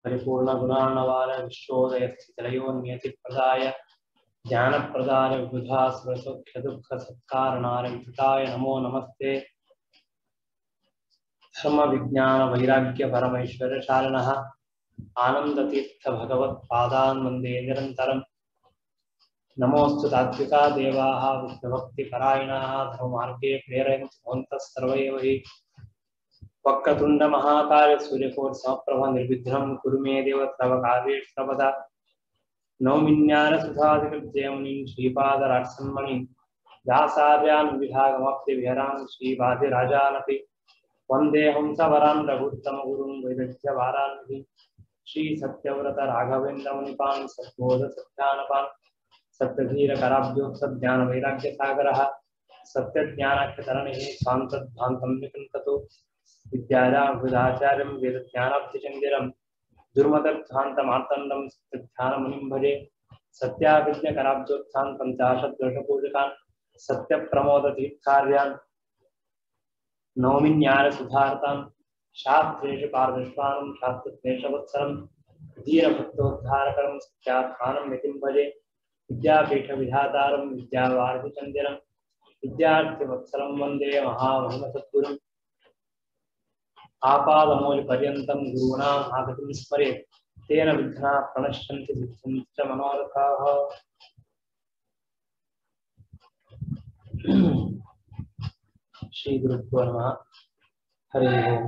परिपूर्णगुणार्णवान विश्वोदयस्थितिलयोन्यतिप्रदाय ज्ञानप्रदाय विबुधा सुरसौख्यदुःखसत्कारणाय विपुटाय नमो नमस्ते धर्मविज्ञानवैराग्यपरमैश्वर्यशालिनः आनन्दतीर्थभगवत्पादान् वन्दे निरन्तरम् नमोऽस्तु तात्विका देवाः विष्णुभक्तिपरायणाः धर्ममार्गे प्रेरयन्तु भवन्तः सर्व एव हि वक्रतुण्डमहाकार्य सूर्यकोटसमप्रभ निर्विघ्नं कुरु मे देव तव कार्येष्वपदा नौमिन्यानसुधादिकृत्यमुनिं श्रीपादराट्सन्मणिं व्यासार्यान् विभागमप्तिविहरान् श्रीवादिराजानपि वन्दे हंसवरान् रघुत्तमगुरुं वैदग्ध्यवारान्विः श्रीसत्यव्रतराघवेन्द्रमुनिपान् सद्बोधसत्यानपान् सत्यधीरकराब्जोत्सज्ञानवैराग्यसागरः सत्यज्ञानाख्यतरणिः स्वान्तध्वान्तं निकृन्ततु विद्यादाचार्यं वेदज्ञानाब्धिचन्दिरं दुर्मदध्वान्तमार्तण्डं सत्यध्यानमुनिं भजे सत्याभिज्ञकराब्जोत्थान् पञ्चाशद्वर्षपूजकान् सत्यप्रमोदतीर्थार्यान् नौमिन्यारसुधार्तान् शास्त्रेषु पारदृष्टानं शास्त्रज्ञेशवत्सरं धीरभक्तोद्धारकरं सत्यात्मानं यतिं भजे विद्यापीठविधातारं विद्यावारिचन्दिरं विद्यार्थिवत्सलं वन्दे महामहिमसद्गुरुम् आपादमौलिपर्यन्तं गुरूणाम् आगतिं स्मरेत् तेन विघ्नाः प्रणश्यन्ति सिद्धन्ति च मनोरथाः श्रीगुरुभ्यो नमः हरि ओम्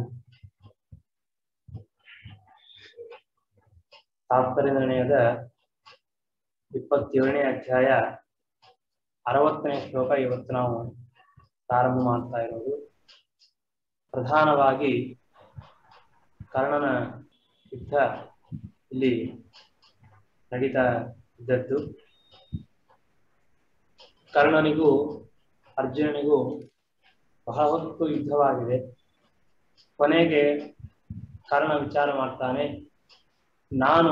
ತಾತ್ಪರ್ಯ ನಿರ್ಣಯದ ಇಪ್ಪತ್ತೇಳನೇ ಅಧ್ಯಾಯ ಅರವತ್ತನೇ ಶ್ಲೋಕ ಇವತ್ತು ನಾವು ಪ್ರಾರಂಭ ಮಾಡ್ತಾ ಇರೋದು ಪ್ರಧಾನವಾಗಿ ಕರ್ಣನ ಯುದ್ಧ ಇಲ್ಲಿ ನಡೀತಾ ಇದ್ದದ್ದು ಕರ್ಣನಿಗೂ ಅರ್ಜುನನಿಗೂ ಬಹಳ ಹೊತ್ತು ಯುದ್ಧವಾಗಿದೆ ಕೊನೆಗೆ ಕರ್ಣ ವಿಚಾರ ಮಾಡ್ತಾನೆ ನಾನು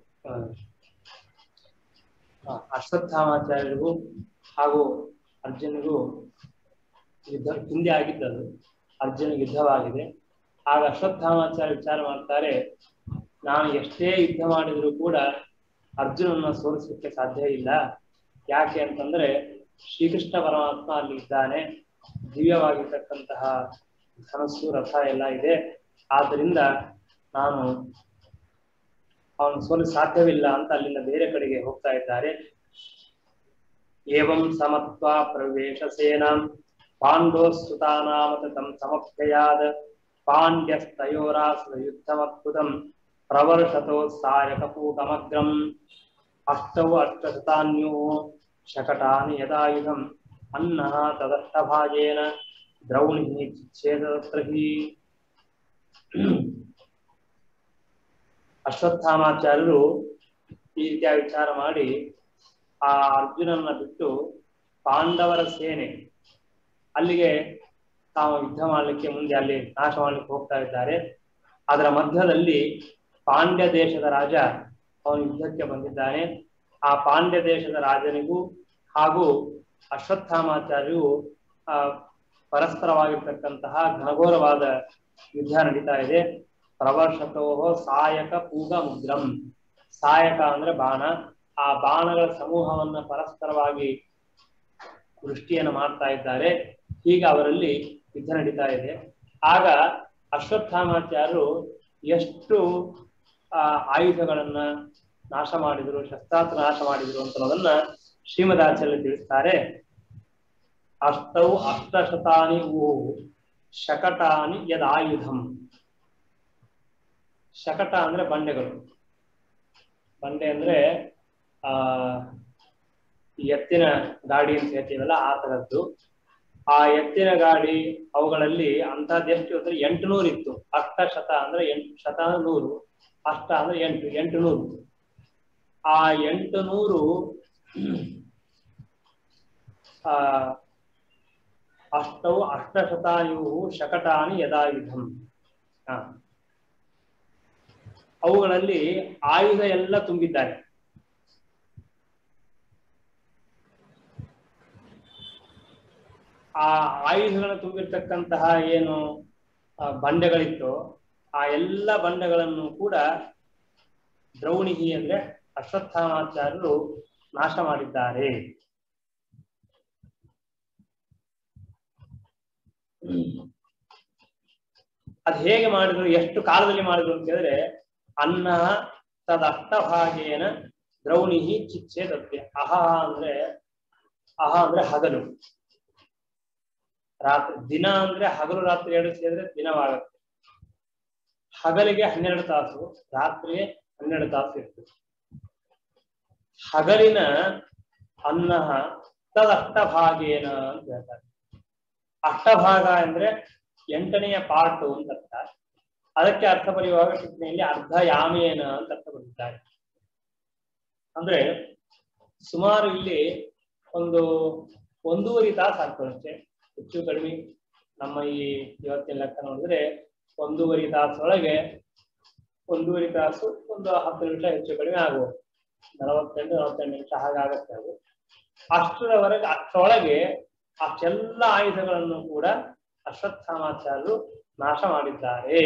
ಅಶ್ವತ್ಥಾಮಾಚಾರ್ಯರಿಗೂ ಹಾಗೂ ಅರ್ಜುನಿಗೂ ಯುದ್ಧ ಹಿಂದೆ ಆಗಿದ್ದದು ಅರ್ಜುನ ಯುದ್ಧವಾಗಿದೆ ಆಗ ಅಶ್ವತ್ಥಾಮಾಚಾರ್ಯ ವಿಚಾರ ಮಾಡ್ತಾರೆ ನಾನು ಎಷ್ಟೇ ಯುದ್ಧ ಮಾಡಿದರೂ ಕೂಡ ಅರ್ಜುನನ್ನ ಸೋಲಿಸಲಿಕ್ಕೆ ಸಾಧ್ಯ ಇಲ್ಲ ಯಾಕೆ ಅಂತಂದ್ರೆ ಶ್ರೀಕೃಷ್ಣ ಪರಮಾತ್ಮ ಅಲ್ಲಿ ಇದ್ದಾನೆ ದಿವ್ಯವಾಗಿರ್ತಕ್ಕಂತಹ ಧನಸ್ಸು ರಥ ಎಲ್ಲ ಇದೆ ಆದ್ದರಿಂದ ನಾನು ಅವನು ಸೋಲು ಸಾಧ್ಯವಿಲ್ಲ ಅಂತ ಅಲ್ಲಿಂದ ಬೇರೆ ಕಡೆಗೆ ಹೋಗ್ತಾ ಇದ್ದಾರೆ ಏವಂ ಸಮತ್ವ ಪ್ರವೇಶ ಸೇನಾಂ ಪಾಂಡೋಸ್ತುತಾನಾಮತ ತಂ ಸಮಪ್ಯಯಾದ ಪಾಂಡ್ಯಸ್ತಯೋರಾಸುರ ಯುದ್ಧಮದ್ಭುತಂ ಪ್ರವರ್ಷತೋ ಸಾಯಕಪೂಟಮಗ್ರಂ ಅಷ್ಟೌ ಅಷ್ಟಶತಾನ್ಯೋ ಶಕಟಾನಿ ಯದಾಯುಧಂ ಅನ್ನಃ ತದಷ್ಟಭಾಜೇನ ದ್ರೌಣಿ ಛೇದತ್ರ ಹಿ ಅಶ್ವತ್ಥಾಮಾಚಾರ್ಯರು ಈ ರೀತಿಯ ವಿಚಾರ ಮಾಡಿ ಆ ಅರ್ಜುನನ್ನ ಬಿಟ್ಟು ಪಾಂಡವರ ಸೇನೆ ಅಲ್ಲಿಗೆ ತಾವು ಯುದ್ಧ ಮಾಡಲಿಕ್ಕೆ ಮುಂದೆ ಅಲ್ಲಿ ನಾಶ ಮಾಡ್ಲಿಕ್ಕೆ ಹೋಗ್ತಾ ಇದ್ದಾರೆ ಅದರ ಮಧ್ಯದಲ್ಲಿ ಪಾಂಡ್ಯ ದೇಶದ ರಾಜ ಅವನು ಯುದ್ಧಕ್ಕೆ ಬಂದಿದ್ದಾನೆ ಆ ಪಾಂಡ್ಯ ದೇಶದ ರಾಜನಿಗೂ ಹಾಗೂ ಅಶ್ವತ್ಥಾಮಾಚಾರ್ಯರು ಆ ಪರಸ್ಪರವಾಗಿರ್ತಕ್ಕಂತಹ ಘನಘೋರವಾದ ಯುದ್ಧ ನಡೀತಾ ಇದೆ ಪ್ರವರ್ಷತೋ ಸಾಯಕ ಪೂಗ ಮುದ್ರಂ ಸಾಯಕ ಅಂದ್ರೆ ಬಾಣ ಆ ಬಾಣಗಳ ಸಮೂಹವನ್ನ ಪರಸ್ಪರವಾಗಿ ವೃಷ್ಟಿಯನ್ನು ಮಾಡ್ತಾ ಇದ್ದಾರೆ ಹೀಗೆ ಅವರಲ್ಲಿ ಯುದ್ಧ ನಡೀತಾ ಇದೆ ಆಗ ಅಶ್ವತ್ಥಾಮಾಚಾರ್ಯರು ಎಷ್ಟು ಆ ಆಯುಧಗಳನ್ನ ನಾಶ ಮಾಡಿದ್ರು ಶಸ್ತ್ರಾಸ್ತ್ರ ನಾಶ ಮಾಡಿದ್ರು ಅಂತನ್ನೋದನ್ನ ಶ್ರೀಮದಾಚಾರ್ಯ ತಿಳಿಸ್ತಾರೆ ಅಷ್ಟೌ ಅಷ್ಟಶತಾನಿ ಊ ಶಕಟಾನಿ ಯದ್ ಆಯುಧಂ ಶಕಟ ಅಂದ್ರೆ ಬಂಡೆಗಳು ಬಂಡೆ ಅಂದ್ರೆ ಆ ಎತ್ತಿನ ಗಾಡಿ ಅಂತ ಹೇಳ್ತೀವಲ್ಲ ಆ ತರದ್ದು ಆ ಎತ್ತಿನ ಗಾಡಿ ಅವುಗಳಲ್ಲಿ ಅಂತಹದ್ದು ಎಷ್ಟು ಅಂದ್ರೆ ಎಂಟು ನೂರು ಇತ್ತು ಅಷ್ಟ ಶತ ಅಂದ್ರೆ ಎಂಟು ಶತ ನೂರು ಅಷ್ಟ ಅಂದ್ರೆ ಎಂಟು ಎಂಟು ನೂರು ಆ ಎಂಟು ನೂರು ಆ ಅಷ್ಟವು ಅಷ್ಟಶತಾಯು ಶಕಟಾನಿ ಯದಾಯುಧಂ ಹ ಅವುಗಳಲ್ಲಿ ಆಯುಧ ಎಲ್ಲ ತುಂಬಿದ್ದಾರೆ ಆ ಆಯುಧಗಳನ್ನು ತುಂಬಿರ್ತಕ್ಕಂತಹ ಏನು ಆ ಬಂಡೆಗಳಿತ್ತು ಆ ಎಲ್ಲ ಬಂಡೆಗಳನ್ನು ಕೂಡ ದ್ರೌಣಿಹಿ ಅಂದ್ರೆ ಅಶ್ವತ್ಥಾಮಾಚಾರ್ಯರು ನಾಶ ಮಾಡಿದ್ದಾರೆ ಅದ್ ಹೇಗೆ ಮಾಡಿದ್ರು ಎಷ್ಟು ಕಾಲದಲ್ಲಿ ಮಾಡಿದ್ರು ಅಂತ ಹೇಳಿದ್ರೆ ಅನ್ನ ತದಷ್ಟಭಾಗೇನ ದ್ರೌಣಿಹಿ ಚಿಚ್ಛೇದತ್ಯ ಅಹ ಅಂದ್ರೆ ಅಹ ಅಂದ್ರೆ ಹಗಲು ರಾತ್ರಿ ದಿನ ಅಂದ್ರೆ ಹಗಲು ರಾತ್ರಿ ಎರಡು ಸೇರಿದ್ರೆ ದಿನವಾಗುತ್ತೆ ಹಗಲಿಗೆ ಹನ್ನೆರಡು ತಾಸು ರಾತ್ರಿಗೆ ಹನ್ನೆರಡು ತಾಸು ಇರ್ತದೆ ಹಗಲಿನ ಅನ್ನ ತದಷ್ಟಭಾಗೇನ ಅಂತ ಹೇಳ್ತಾರೆ ಅಷ್ಟಭಾಗ ಅಂದ್ರೆ ಎಂಟನೆಯ ಪಾರ್ಟ್ ಅಂತ ಅರ್ಥ ಅದಕ್ಕೆ ಅರ್ಥ ಬರೆಯುವಾಗ ಟಿಪ್ಪಣಿಯಲ್ಲಿ ಅರ್ಧ ಯಾಮೇನ ಅಂತ ಅರ್ಥ ಬರೆದಿದ್ದಾರೆ ಅಂದ್ರೆ ಸುಮಾರು ಇಲ್ಲಿ ಒಂದು ಒಂದೂವರೆ ತಾಸು ಆಗ್ತದೆ ಅಷ್ಟೇ ಹೆಚ್ಚು ಕಡಿಮೆ ನಮ್ಮ ಈ ಇವತ್ತಿನ ಲೆಕ್ಕ ನೋಡಿದ್ರೆ ಒಂದೂವರೆ ತಾಸೊಳಗೆ ಒಂದೂವರೆ ತಾಸು ಒಂದು ಹತ್ತು ನಿಮಿಷ ಹೆಚ್ಚು ಕಡಿಮೆ ಆಗ್ಬೋದು ನಲವತ್ತೆಂಟು ನಲವತ್ತೆಂಟು ನಿಮಿಷ ಹಾಗಾಗತ್ತೆ ಅದು ಅಷ್ಟರವರೆಗೆ ಅಷ್ಟರೊಳಗೆ ಅಷ್ಟೆಲ್ಲ ಆಯುಧಗಳನ್ನು ಕೂಡ ಅಶ್ವತ್ಥಾಮಾಚಾರ್ಯರು ನಾಶ ಮಾಡಿದ್ದಾರೆ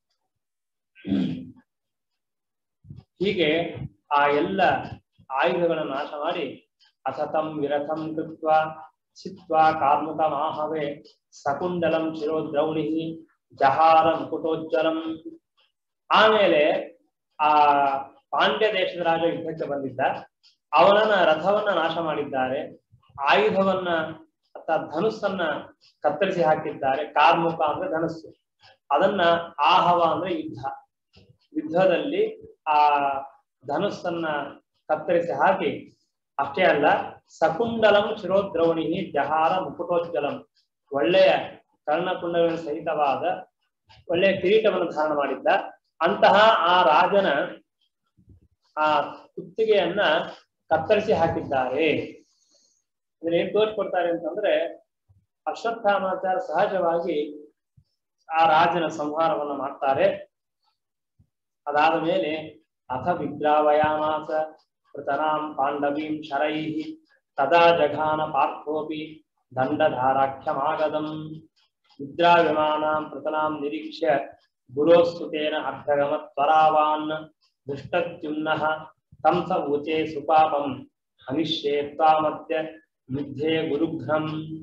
ಹೀಗೆ ಆ ಎಲ್ಲ ಆಯುಧಗಳನ್ನು ನಾಶ ಮಾಡಿ ಅಸತಂ ವಿರಥಂ ಕೃತ್ವ ಚಿತ್ವಾ ಕಾರ್ಮುಕ ಮಾಹವೇ ಸಕುಂಡಲಂ ಶಿರೋದ್ರೌಣಿ ಜಹಾರ ಮುಕುಟೋಜ್ವಲಂ ಆಮೇಲೆ ಆ ಪಾಂಡ್ಯ ದೇಶದ ರಾಜ ಯುದ್ಧಕ್ಕೆ ಬಂದಿದ್ದ ಅವನನ್ನ ರಥವನ್ನ ನಾಶ ಮಾಡಿದ್ದಾರೆ ಆಯುಧವನ್ನ ಅಥವಾ ಧನುಸ್ಸನ್ನ ಕತ್ತರಿಸಿ ಹಾಕಿದ್ದಾರೆ ಕಾರ್ಮುಕ ಅಂದ್ರೆ ಧನುಸ್ಸು ಅದನ್ನ ಆಹವ ಅಂದ್ರೆ ಯುದ್ಧ ಯುದ್ಧದಲ್ಲಿ ಆ ಧನುಸ್ಸನ್ನ ಕತ್ತರಿಸಿ ಹಾಕಿ ಅಷ್ಟೇ ಅಲ್ಲ ಸಕುಂಡಲಂ ಶಿರೋದ್ರವಣಿ ಜಹಾರ ಮುಕುಟೋಜ್ಜಲಂ ಒಳ್ಳೆಯ ಕರ್ಣಕುಂಡಗಳ ಸಹಿತವಾದ ಒಳ್ಳೆಯ ಕಿರೀಟವನ್ನು ಧಾರಣ ಮಾಡಿದ್ದ ಅಂತಹ ಆ ರಾಜನ ಆ ಕುತ್ತಿಗೆಯನ್ನ ಕತ್ತರಿಸಿ ಹಾಕಿದ್ದಾರೆ ಇದನ್ನ ಏನ್ ತೋರಿಸ್ಕೊಡ್ತಾರೆ ಅಂತಂದ್ರೆ ಅಶ್ವತ್ಥಾಮಾಚಾರ ಸಹಜವಾಗಿ ಆ ರಾಜನ ಸಂಹಾರವನ್ನ ಮಾಡ್ತಾರೆ ಅದಾದ ಮೇಲೆ ಅಥ ವಿದ್ರಾವಯಾಮಾಸ ಕೃತನಾಂ ಪಾಂಡವೀಂ ಶರೈ ತದಾ ಜಘಾನ ಪಾರ್ಥೋಪಿ ದಂಡಧಾರಾಖ್ಯಮಾಗದಂ ವಿದ್ರಾವಿಮಾನಾಂ ಪ್ರತನಾಂ ನಿರೀಕ್ಷ್ಯ ಗುರೋಸ್ತುತೇನ ಅಭ್ಯಗಮತ್ವರಾವಾನ್ ದುಷ್ಟತ್ಯುಮ್ನಃ ತಂ ಸ ಊಚೆ ಸುಪಾಪಂ ಹನಿಷ್ಯೇ ತ್ವಾಮದ್ಯ ಯುದ್ಧೇ ಗುರುಘ್ರಂ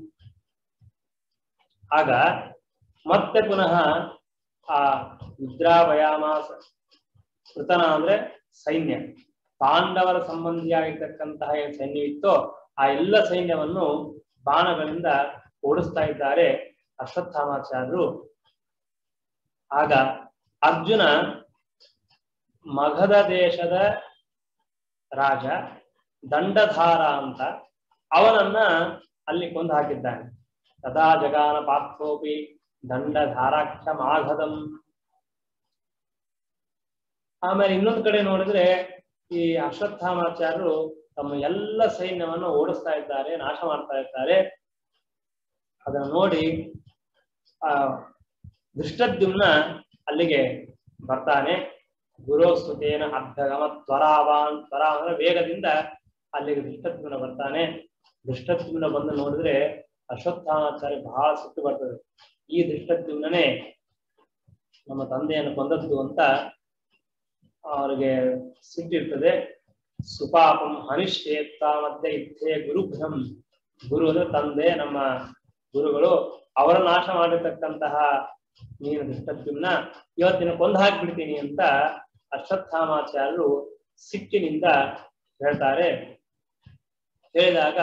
ಆಗ ಮತ್ತೆ ಪುನಃ ಆ ವಿದ್ರಾವಯಾಮಾಸ ಕೃತನ ಅಂದ್ರೆ ಸೈನ್ಯ ಪಾಂಡವರ ಸಂಬಂಧಿಯಾಗಿರ್ತಕ್ಕಂತಹ ಏನ್ ಸೈನ್ಯವಿತ್ತೋ ಆ ಎಲ್ಲ ಸೈನ್ಯವನ್ನು ಬಾಣಗಳಿಂದ ಓಡಿಸ್ತಾ ಇದ್ದಾರೆ ಅಶ್ವತ್ಥಾಮಾಚಾರ್ಯರು ಆಗ ಅರ್ಜುನ ಮಗಧ ದೇಶದ ರಾಜ ದಂಡಧಾರ ಅಂತ ಅವನನ್ನ ಅಲ್ಲಿ ಕೊಂದು ಹಾಕಿದ್ದಾನೆ ತದಾ ಜಗಾನ ಪಾರ್ಥೋಪಿ ದಂಡಧಾರಾಖ್ಯ ಮಾಘದಂ ಆಮೇಲೆ ಇನ್ನೊಂದು ಕಡೆ ನೋಡಿದ್ರೆ ಈ ಅಶ್ವತ್ಥಾಮಾಚಾರ್ಯರು ತಮ್ಮ ಎಲ್ಲ ಸೈನ್ಯವನ್ನು ಓಡಿಸ್ತಾ ಇದ್ದಾರೆ ನಾಶ ಮಾಡ್ತಾ ಇದ್ದಾರೆ ಅದನ್ನು ನೋಡಿ ಆ ದೃಷ್ಟದ್ಯುಮ್ನ ಅಲ್ಲಿಗೆ ಬರ್ತಾನೆ ಗುರೋಸ್ತುತೇನ ಅಭ್ಯಗಮ ತ್ವರಾವಾನ್ ತ್ವರ ಅಂದ್ರೆ ವೇಗದಿಂದ ಅಲ್ಲಿಗೆ ದೃಷ್ಟದ್ಯುಮ್ನ ಬರ್ತಾನೆ ದೃಷ್ಟದ್ಯುಮ್ನ ಬಂದು ನೋಡಿದ್ರೆ ಅಶ್ವತ್ಥಾಮಾಚಾರ್ಯ ಬಹಳ ಸಿಟ್ಟು ಬರ್ತದೆ ಈ ದೃಷ್ಟದ್ಯುಮ್ನೇ ನಮ್ಮ ತಂದೆಯನ್ನು ಕೊಂದದ್ದು ಅಂತ ಅವರಿಗೆ ಸಿಟ್ಟಿರ್ತದೆ ಸುಪಾಪಂ ಅನಿಶ್ಚೇತ್ತ ಮತ್ತೆ ಇದ್ದೇ ಗುರುಭ್ರಂ ಗುರು ಅಂದ್ರೆ ತಂದೆ ನಮ್ಮ ಗುರುಗಳು ಅವರ ನಾಶ ಮಾಡಿರ್ತಕ್ಕಂತಹ ನೀನು ದುಷ್ಟದ್ಯುಮ್ನ ಇವತ್ತಿನ ಕೊಂದು ಹಾಕ್ಬಿಡ್ತೀನಿ ಅಂತ ಅಶ್ವತ್ಥಾಮಾಚಾರ್ಯರು ಸಿಟ್ಟಿನಿಂದ ಹೇಳ್ತಾರೆ ಹೇಳಿದಾಗ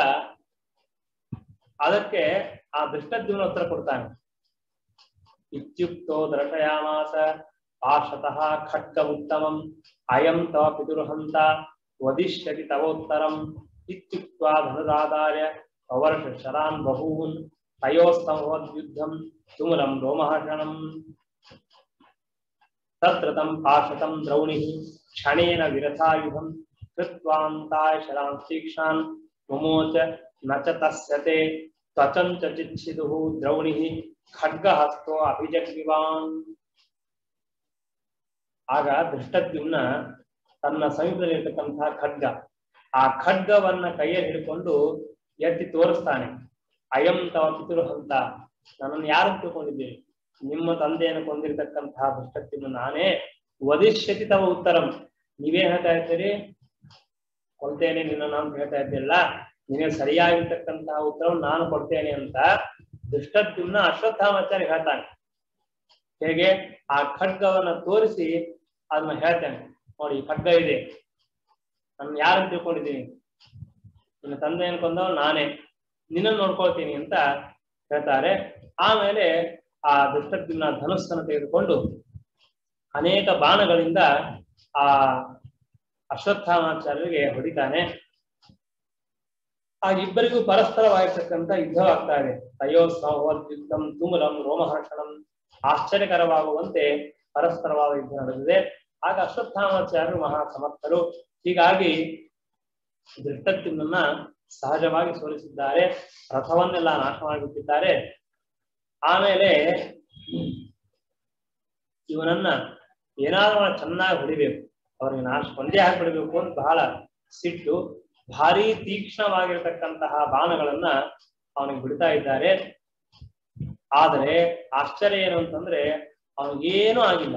ಅದಕ್ಕೆ ಆ ದುಷ್ಟದ್ಯುಮ್ನ ಉತ್ತರ ಕೊಡ್ತಾನೆ ಇತ್ಯುಕ್ತೋ ದರ್ಶಯಾಮಾಸ ಪಾಶತಃ ಖಡ್ಗ ಉತ್ತಮಂ ಅಯಂ ತವ ಪಿತುರ್ಹಂತ ವದಿಷ್ಯತಿ ತವೋತ್ತರಂ ಇತ್ಯುಕ್ತ್ವಾ ಧನುರಾಧಾರ್ಯ ಪವರ್ಷ ಶರಾನ್ ಬಹೂನ್ ತಯೋಸ್ತಮೋದ್ಯುದ್ಧಂ ತುಮುಲಂ ರೋಮಹರ್ಷಣಂ ತತ್ರ ತಂ ಪಾಶತಂ ದ್ರೌಣಿಃ ಕ್ಷಣೇನ ವಿರಥಾಯುಧಂ ಕೃತ್ವಾಂತಾಯ ಶರಾನ್ ತೀಕ್ಷ್ಣಾನ್ ಮುಮೋಚ ನ ಚ ತಸ್ಯತೆ ತ್ವಚಂ ಚ ಚಿಚ್ಛಿದುಃ ದ್ರೌಣಿಃ ಖಡ್ಗಹಸ್ತೋ ಅಭಿಜಗ್ವಿವಾನ್ ಆಗ ದೃಷ್ಟದ್ಯುಮ್ನ ತನ್ನ ಸಮೀಪದಲ್ಲಿರ್ತಕ್ಕಂತಹ ಖಡ್ಗ ಆ ಖಡ್ಗವನ್ನ ಕೈಯಲ್ಲಿ ಹಿಡ್ಕೊಂಡು ಎತ್ತಿ ತೋರಿಸ್ತಾನೆ ಅಯಂ ತವ ಪಿತೃ ಹಂತ ನನ್ನನ್ನು ಯಾರು ತಿಳ್ಕೊಂಡಿದ್ದೀರಿ ನಿಮ್ಮ ತಂದೆಯನ್ನು ಕೊಂದಿರತಕ್ಕಂತಹ ದೃಷ್ಟದ್ಯುಮ್ನ ನಾನೇ ವದಿಷ್ಯತಿ ತವ ಉತ್ತರಂ ನೀವೇನ್ ಹೇಳ್ತಾ ಇರ್ತೀರಿ ಕೊಡ್ತೇನೆ ನಿನ್ನ ನಾನು ಹೇಳ್ತಾ ಇದ್ದಿಲ್ಲ ನಿನಗೆ ಸರಿಯಾಗಿರ್ತಕ್ಕಂತಹ ಉತ್ತರವನ್ನು ನಾನು ಕೊಡ್ತೇನೆ ಅಂತ ದುಷ್ಟದ್ಯುಮ್ನ ಅಶ್ವತ್ಥಾಮಾಚಾರ್ಯ ಹೇಳ್ತಾನೆ ಹೇಗೆ ಆ ಖಡ್ಗವನ್ನ ತೋರಿಸಿ ಅದನ್ನ ಹೇಳ್ತೇನೆ ನೋಡಿ ಈ ಖಡ್ಗ ಇದೆ ನಾನು ಯಾರನ್ನು ತಿಳ್ಕೊಂಡಿದ್ದೀನಿ ನಿನ್ನ ತಂದೆ ಅನ್ಕೊಂಡವ್ ನಾನೇ ನಿನ್ನ ನೋಡ್ಕೊಳ್ತೀನಿ ಅಂತ ಹೇಳ್ತಾರೆ ಆಮೇಲೆ ಆ ದುಷ್ಟದ್ಯುಮ್ನ ಧನುಸ್ಸನ್ನು ತೆಗೆದುಕೊಂಡು ಅನೇಕ ಬಾಣಗಳಿಂದ ಆ ಅಶ್ವತ್ಥಾಮಾಚಾರ್ಯರಿಗೆ ಹೊಡಿತಾನೆ ಆ ಇಬ್ಬರಿಗೂ ಪರಸ್ಪರವಾಗಿರ್ತಕ್ಕಂಥ ಯುದ್ಧವಾಗ್ತಾ ಇದೆ ತಯೋ ಯುದ್ಧಂ ತುಮುಲಂ ರೋಮಹರ್ಷಣಂ ಆಶ್ಚರ್ಯಕರವಾಗುವಂತೆ ಪರಸ್ಪರವಾದ ಯುದ್ಧ ನಡೆದಿದೆ ಆಗ ಅಶ್ವತ್ಥಾಮಾಚಾರ್ಯರು ಮಹಾ ಸಮರ್ಥರು ಹೀಗಾಗಿ ದೃಷ್ಟತ್ಯುಮ್ನನ್ನ ಸಹಜವಾಗಿ ಸೋಲಿಸಿದ್ದಾರೆ ರಥವನ್ನೆಲ್ಲ ನಾಶ ಮಾಡಿಬಿಟ್ಟಿದ್ದಾರೆ ಆಮೇಲೆ ಇವನನ್ನ ಏನಾದ್ರೂ ಮಾಡಿ ಚೆನ್ನಾಗಿ ಹೊಡಿಬೇಕು ಅವ್ರಿಗೆ ನಾಶ ಕೊಂದೇ ಹಾಕ್ಬಿಡ್ಬೇಕು ಅಂತ ಬಹಳ ಸಿಟ್ಟು ಭಾರಿ ತೀಕ್ಷ್ಣವಾಗಿರ್ತಕ್ಕಂತಹ ಬಾಣಗಳನ್ನ ಅವನಿಗೆ ಬಿಡ್ತಾ ಇದ್ದಾರೆ ಆದರೆ ಆಶ್ಚರ್ಯ ಏನು ಅಂತಂದ್ರೆ ಅವನಿಗೇನೂ ಆಗಿಲ್ಲ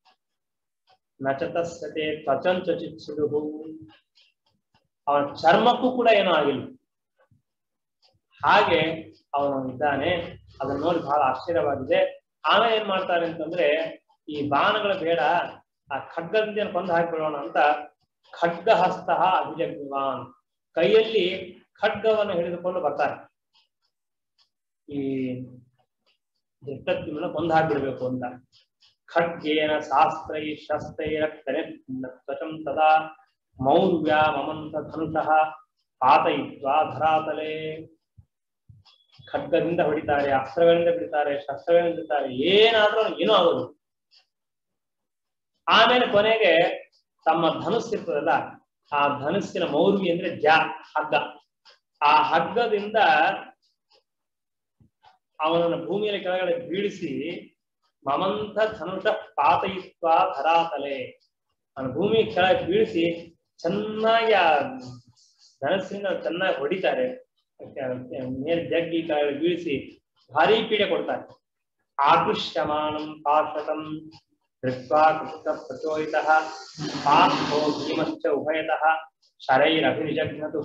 ನಚತಸ್ಯತೆ ತ್ವಚಂಚಚಿತ್ಸುಡು ಅವನ ಚರ್ಮಕ್ಕೂ ಕೂಡ ಏನೂ ಆಗಿಲ್ಲ ಹಾಗೆ ಅವನು ಇದ್ದಾನೆ ಅದನ್ನ ನೋಡಿ ಬಹಳ ಆಶ್ಚರ್ಯವಾಗಿದೆ ಆಮೇಲೆ ಏನ್ ಮಾಡ್ತಾರೆ ಅಂತಂದ್ರೆ ಈ ಬಾಣಗಳು ಬೇಡ ಆ ಖಡ್ಗದಿಂದ ಕೊಂದು ಹಾಕಿಬಿಡೋಣ ಅಂತ ಖಡ್ಗ ಹಸ್ತ ಅಭಿಜಗ್ನಿವಾನ್ ಕೈಯಲ್ಲಿ ಖಡ್ಗವನ್ನು ಹಿಡಿದುಕೊಂಡು ಬರ್ತಾರೆ ಈ ದೃಷ್ಟತ್ವನ ಕೊಂದು ಹಾಕ್ಬಿಡ್ಬೇಕು ಅಂತ ಖಡ್ಗೇನ ಶಾಸ್ತ್ರೈ ಶಸ್ತ್ರೈರಕ್ತನೆ ತ್ವಚಂ ತದಾ ಮೌರ್ವ್ಯ ಮಮಂತ ಧನುಷಃ ಪಾತಯಿತ್ವ ಧರಾತಲೆ ಖಡ್ಗದಿಂದ ಹೊಡಿತಾರೆ ಅಸ್ತ್ರಗಳಿಂದ ಬಿಡ್ತಾರೆ ಶಸ್ತ್ರಗಳಿಂದ ಬಿಡ್ತಾರೆ ಏನಾದ್ರೂ ಏನೂ ಆಗೋದು ಆಮೇಲೆ ಕೊನೆಗೆ ತಮ್ಮ ಧನುಸ್ಸು ಇರ್ತದಲ್ಲ ಆ ಧನುಸ್ಸಿನ ಮೌರ್ವಿ ಅಂದ್ರೆ ಜಾ ಹಗ್ಗ ಆ ಹಗ್ಗದಿಂದ ಅವನನ್ನು ಭೂಮಿಯಲ್ಲಿ ಕೆಳಗಡೆ ಬೀಳಿಸಿ ಮಮಂತ ಧನುಷ ಪಾತಯಿತ್ವ ಧರಾತಲೆ ಅವನ ಭೂಮಿ ಕೆಳಗೆ ಬೀಳಿಸಿ ಚೆನ್ನಾಗಿ ಆ ಧನಸ್ಸಿನಿಂದ ಚೆನ್ನಾಗಿ ಹೊಡಿತಾರೆ ಮೇಲೆ ಜಗ್ಗಿ ಕೆಳಗೆ ಬೀಳಿಸಿ ಭಾರಿ ಪೀಡೆ ಕೊಡ್ತಾರೆ ಆಕೃಷ್ಯಮಾನಂ ಪಾರ್ಷತಂ ದೃಷ್ಟ್ವಾ ಕೃಷ್ಣ ಪ್ರಚೋದಿತಃ ಪಾರ್ಥೋ ಭೀಮಶ್ಚ ಉಭಯತಃ ಶರೈರಭಿನಿಜಗ್ನತು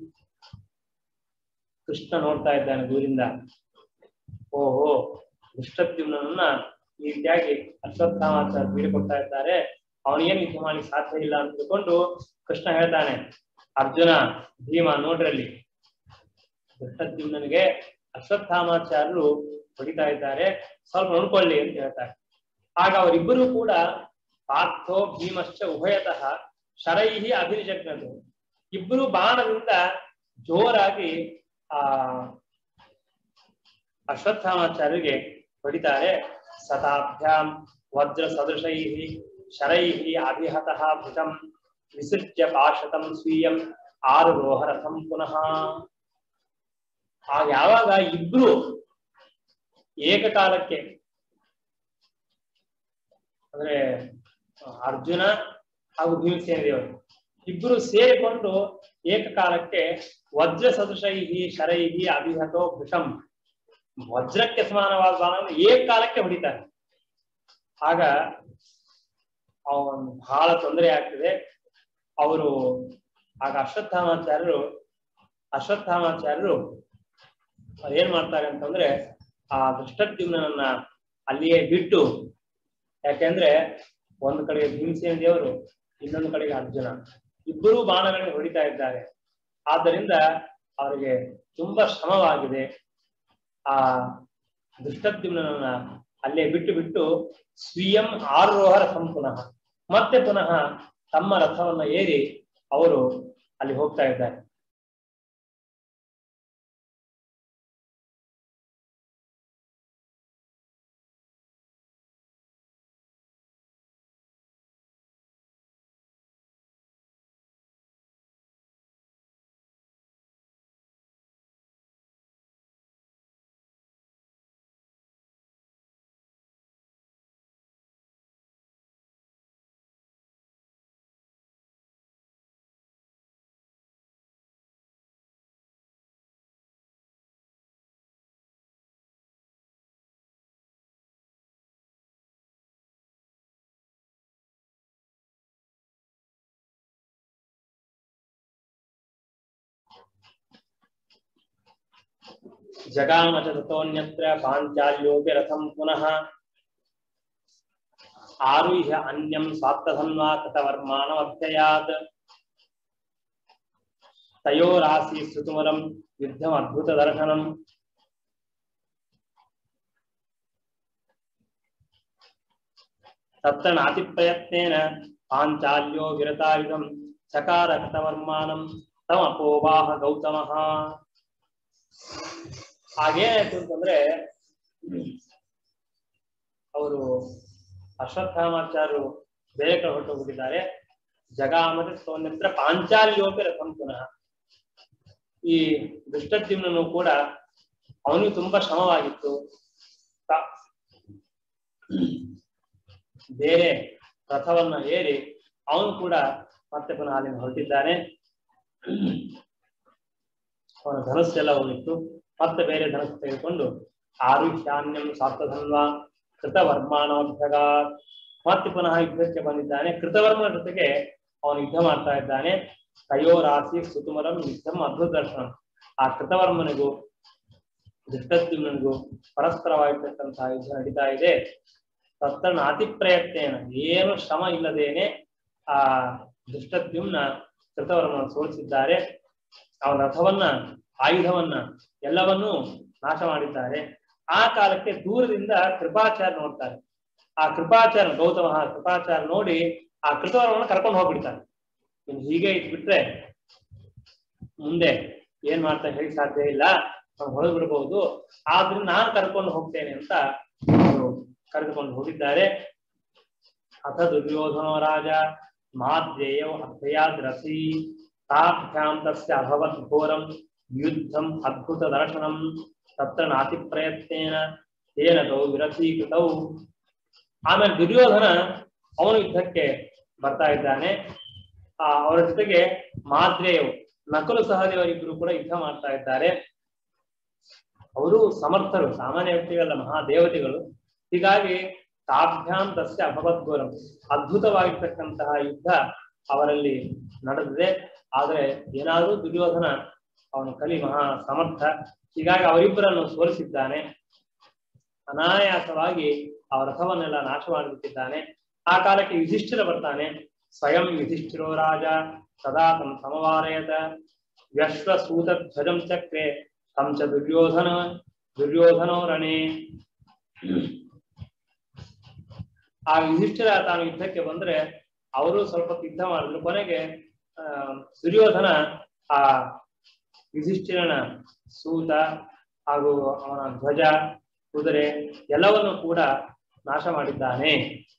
ಕೃಷ್ಣ ನೋಡ್ತಾ ಇದ್ದಾನೆ ದೂರಿಂದ ಓಹೋ ದುಷ್ಟದ್ಯುಮ್ನನ್ನ ಈ ರೀತಿಯಾಗಿ ಅಶ್ವತ್ಥಾಮಾಚಾರ ಪೀಡೆ ಕೊಡ್ತಾ ಇದ್ದಾರೆ ಅವನಿಗೇನು ಯುದ್ಧ ಮಾಡ್ಲಿಕ್ಕೆ ಸಾಧ್ಯ ಇಲ್ಲ ಅಂತ ತಿಳ್ಕೊಂಡು ಕೃಷ್ಣ ಹೇಳ್ತಾನೆ ಅರ್ಜುನ ಭೀಮ ನೋಡ್ರಲ್ಲಿ ದುಷ್ಟದ್ಯುಮ್ನನಿಗೆ ಅಶ್ವತ್ಥಾಮಾಚಾರ್ಯರು ಹೊಡಿತಾ ಇದ್ದಾರೆ ಸ್ವಲ್ಪ ನೋಡ್ಕೊಳ್ಳಿ ಅಂತ ಹೇಳ್ತಾರೆ ಆಗ ಅವರಿಬ್ಬರು ಕೂಡ ಪಾರ್ಥೋ ಭೀಮಶ್ಚ ಉಭಯತಃ ಶರೈಹಿ ಅಭಿನಿಜಗ್ನದು ಇಬ್ಬರು ಬಾಣದಿಂದ ಜೋರಾಗಿ ಆ ಅಶ್ವತ್ಥಾಮಾಚಾರ್ಯರಿಗೆ ಹೊಡಿತಾರೆ ಸತಾಭ್ಯಾಂ ವಜ್ರ ಸದೃಶೈ ಶರೈಹಿ ಅಭಿಹತಃ ಭುಜಂ ವಿಸೃಜ್ಯ ಪಾಶತಂ ಸ್ವೀಯಂ ಆರುರೋಹ ರಥಂ ಪುನಃ ಆಗ ಯಾವಾಗ ಇಬ್ರು ಏಕಕಾಲಕ್ಕೆ ಅಂದ್ರೆ ಅರ್ಜುನ ಹಾಗೂ ಭೀಮಸೇನ ದೇವರು ಇಬ್ರು ಸೇರಿಕೊಂಡು ಏಕಕಾಲಕ್ಕೆ ವಜ್ರ ಸದೃಶೈಹಿ ಶರೈಹಿ ಅಭಿಹತೋ ಭೃಷಂ ವಜ್ರಕ್ಕೆ ಸಮಾನವಾದ ಬಾಣವನ್ನು ಏಕಕಾಲಕ್ಕೆ ಹೊಡಿತಾರೆ ಆಗ ಅವನ್ ಬಹಳ ತೊಂದರೆ ಆಗ್ತದೆ ಅವರು ಆಗ ಅಶ್ವತ್ಥಾಮಾಚಾರ್ಯರು ಅಶ್ವತ್ಥಾಮಾಚಾರ್ಯರು ಅವ್ರು ಏನ್ ಮಾಡ್ತಾರೆ ಅಂತಂದ್ರೆ ಆ ದೃಷ್ಟದ್ಯುಮ್ನನ್ನ ಅಲ್ಲಿಯೇ ಬಿಟ್ಟು ಯಾಕೆಂದ್ರೆ ಒಂದು ಕಡೆಗೆ ಭೀಮಸೇನ ದೇವರು ಇನ್ನೊಂದು ಕಡೆಗೆ ಅರ್ಜುನ ಇಬ್ಬರೂ ಬಾಣಗಳನ್ನು ಹೊಡಿತಾ ಇದ್ದಾರೆ ಆದ್ದರಿಂದ ಅವರಿಗೆ ತುಂಬಾ ಶ್ರಮವಾಗಿದೆ ಆ ದುಷ್ಟದ್ಯುಮ್ನನ್ನ ಅಲ್ಲೇ ಬಿಟ್ಟು ಬಿಟ್ಟು ಸ್ವೀಯಂ ಆರೋಹರ ಸಂಪುನಃ ಮತ್ತೆ ಪುನಃ ತಮ್ಮ ರಥವನ್ನ ಏರಿ ಅವರು ಅಲ್ಲಿ ಹೋಗ್ತಾ ಇದ್ದಾರೆ ಜಗಾಮ ಚ ತತೋನ್ಯತ್ರ ಪಾಂಚಾಲ್ಯೋಪಿ ರಥಂ ಪುನಃ ಆರುಹ್ಯ ಅನ್ಯಂ ಸ್ವಾರ್ಥಧನ್ವಾ ಕೃತವರ್ಮಾಣಮಭ್ಯಯಾತ್ ತಯೋರಾಸಿ ಸುತುಮರಂ ಯುದ್ಧಂ ಅದ್ಭುತ ದರ್ಶನಂ ತತ್ರ ನಾತಿ ಪ್ರಯತ್ನೇನ ಪಾಂಚಾಲ್ಯೋ ವಿರತಾಯುಧಂ ಚಕಾರ ಕೃತವರ್ಮಾನಂ ತಮಪೋವಾಹ ಗೌತಮಃ ಹಾಗೇನಾಯ್ತು ಅಂತಂದ್ರೆ ಅವರು ಅಶ್ವತ್ಥಾಮಾಚಾರ್ಯರು ಬೇರೆ ಕಡೆ ಹೊರಟೋಗ್ಬಿಟ್ಟಿದ್ದಾರೆ ಜಗಾಮದ ಸೋನ್ಯತ್ರ ಪಾಂಚಾಲ್ಯೋಪಿ ರಥಂ ಪುನಃ ಈ ದುಷ್ಟದ್ಯುಮ್ನನು ಕೂಡ ಅವನಿಗೆ ತುಂಬಾ ಶ್ರಮವಾಗಿತ್ತು ತ- ಬೇರೆ ರಥವನ್ನ ಏರಿ ಅವನು ಕೂಡ ಮತ್ತೆ ಪುನಃ ಅಲ್ಲಿಂದ ಹೊರಟಿದ್ದಾನೆ ಅವನ ಧನಸ್ಸೆಲ್ಲ ಹೋಗಿತ್ತು ಮತ್ತೆ ಬೇರೆ ಧನಸ್ಸು ತೆಗೆದುಕೊಂಡು ಆರುಹ್ಯಾನ್ಯಂ ಸಾರ್ಥಧನ್ವ ಕೃತವರ್ಮಾನೋಭ್ಯಗ ಮತ್ತೆ ಪುನಃ ಯುದ್ಧಕ್ಕೆ ಬಂದಿದ್ದಾನೆ ಕೃತವರ್ಮನ ಜೊತೆಗೆ ಅವನು ಯುದ್ಧ ಮಾಡ್ತಾ ಇದ್ದಾನೆ ತಯೋರಾಸಿ ಸುತುಮರಂ ಯುದ್ಧಂ ಅದ್ಭುತ ದರ್ಶನ ಆ ಕೃತವರ್ಮನಿಗೂ ದುಷ್ಟದ್ಯುಮ್ನಿಗೂ ಪರಸ್ಪರವಾಗಿರ್ತಕ್ಕಂತಹ ಯುದ್ಧ ನಡೀತಾ ಇದೆ ತತ್ರ ಅತಿ ಪ್ರಯತ್ನೇನ ಏನು ಶ್ರಮ ಇಲ್ಲದೇನೆ ಆ ದುಷ್ಟದ್ಯುಮ್ನ ಕೃತವರ್ಮನ ಸೋಲಿಸಿದ್ದಾರೆ ಅವನ ರಥವನ್ನ ಆಯುಧವನ್ನ ಎಲ್ಲವನ್ನೂ ನಾಶ ಮಾಡಿದ್ದಾರೆ ಆ ಕಾಲಕ್ಕೆ ದೂರದಿಂದ ಕೃಪಾಚಾರ್ಯ ನೋಡ್ತಾರೆ ಆ ಕೃಪಾಚಾರ್ಯ ಗೌತಮ ಕೃಪಾಚಾರ್ಯ ನೋಡಿ ಆ ಕೃತವರ್ಮನ ಕರ್ಕೊಂಡು ಹೋಗ್ಬಿಡ್ತಾನೆ ಇನ್ನು ಹೀಗೆ ಇಟ್ಬಿಟ್ರೆ ಮುಂದೆ ಏನ್ ಮಾಡ್ತಾ ಹೇಳಿ ಸಾಧ್ಯ ಇಲ್ಲ ಅವ್ನು ಹೊರಗೆ ಬಿಡಬಹುದು ಆದ್ರಿಂದ ನಾನು ಕರ್ಕೊಂಡು ಹೋಗ್ತೇನೆ ಅಂತ ಅವರು ಕರೆದುಕೊಂಡು ಹೋಗಿದ್ದಾರೆ ಅಥ ದುರ್ಯೋಧನೋ ರಾಜ ಮಾಧ್ಯೇಯೋ ಅಭಯಾದ್ ರಥಿ ತಾಭ್ಯಾಂ ತಸ್ಯ ಅಭವತ್ ಘೋರಂ ಯುದ್ಧಂ ಅದ್ಭುತ ದರ್ಶನಂ ತತ್ರ ನಾತಿ ಪ್ರಯತ್ನೇನ ತೇನ ತೌ ವಿರಥೀಕೃತೌ ಆಮೇಲೆ ದುರ್ಯೋಧನ ಅವನು ಯುದ್ಧಕ್ಕೆ ಬರ್ತಾ ಇದ್ದಾನೆ ಆ ಅವರ ಜೊತೆಗೆ ಮಾದ್ರೇಯವು ನಕಲು ಸಹದೇವರಿಬ್ಬರು ಕೂಡ ಯುದ್ಧ ಮಾಡ್ತಾ ಇದ್ದಾರೆ ಅವರು ಸಮರ್ಥರು ಸಾಮಾನ್ಯ ವ್ಯಕ್ತಿಗಳಲ್ಲ ಮಹಾದೇವತೆಗಳು ಹೀಗಾಗಿ ತಾಭ್ಯಾಂ ತಸ್ಯ ಅಭವದ್ಗೋರಂ ಅದ್ಭುತವಾಗಿರ್ತಕ್ಕಂತಹ ಯುದ್ಧ ಅವರಲ್ಲಿ ನಡೆದಿದೆ ಆದ್ರೆ ಏನಾದ್ರೂ ದುರ್ಯೋಧನ ಅವನು ಕಲಿ ಮಹಾ ಸಮರ್ಥ ಹೀಗಾಗಿ ಅವರಿಬ್ಬರನ್ನು ಸೋಲಿಸಿದ್ದಾನೆ ಅನಾಯಾಸವಾಗಿ ಅವರ ರಥವನ್ನೆಲ್ಲ ನಾಶ ಮಾಡಿಬಿಟ್ಟಿದ್ದಾನೆ ಆ ಕಾಲಕ್ಕೆ ಯುಧಿಷ್ಠಿರ ಬರ್ತಾನೆ ಸ್ವಯಂ ಯುಧಿಷ್ಠಿರೋ ರಾಜ ಸದಾ ತಂ ಸಮವಾರಯತ ವ್ಯಶ್ವಸೂತ ಧ್ವಜಂ ಚಕ್ರೆ ತಂ ಚ ದುರ್ಯೋಧನ ದುರ್ಯೋಧನೋ ರಣೆ ಆ ಯುಧಿಷ್ಠಿರ ತಾನು ಯುದ್ಧಕ್ಕೆ ಬಂದ್ರೆ ಅವರು ಸ್ವಲ್ಪ ಹೊತ್ತು ಯುದ್ಧ ಮಾಡಿದ್ರು ಕೊನೆಗೆ ಆ ದುರ್ಯೋಧನ ಆ ಯುಧಿಷ್ಠಿರನ ಸೂತ ಹಾಗೂ ಅವನ ಧ್ವಜ ಕುದುರೆ ಎಲ್ಲವನ್ನು ಕೂಡ ನಾಶ ಮಾಡಿದ್ದಾನೆ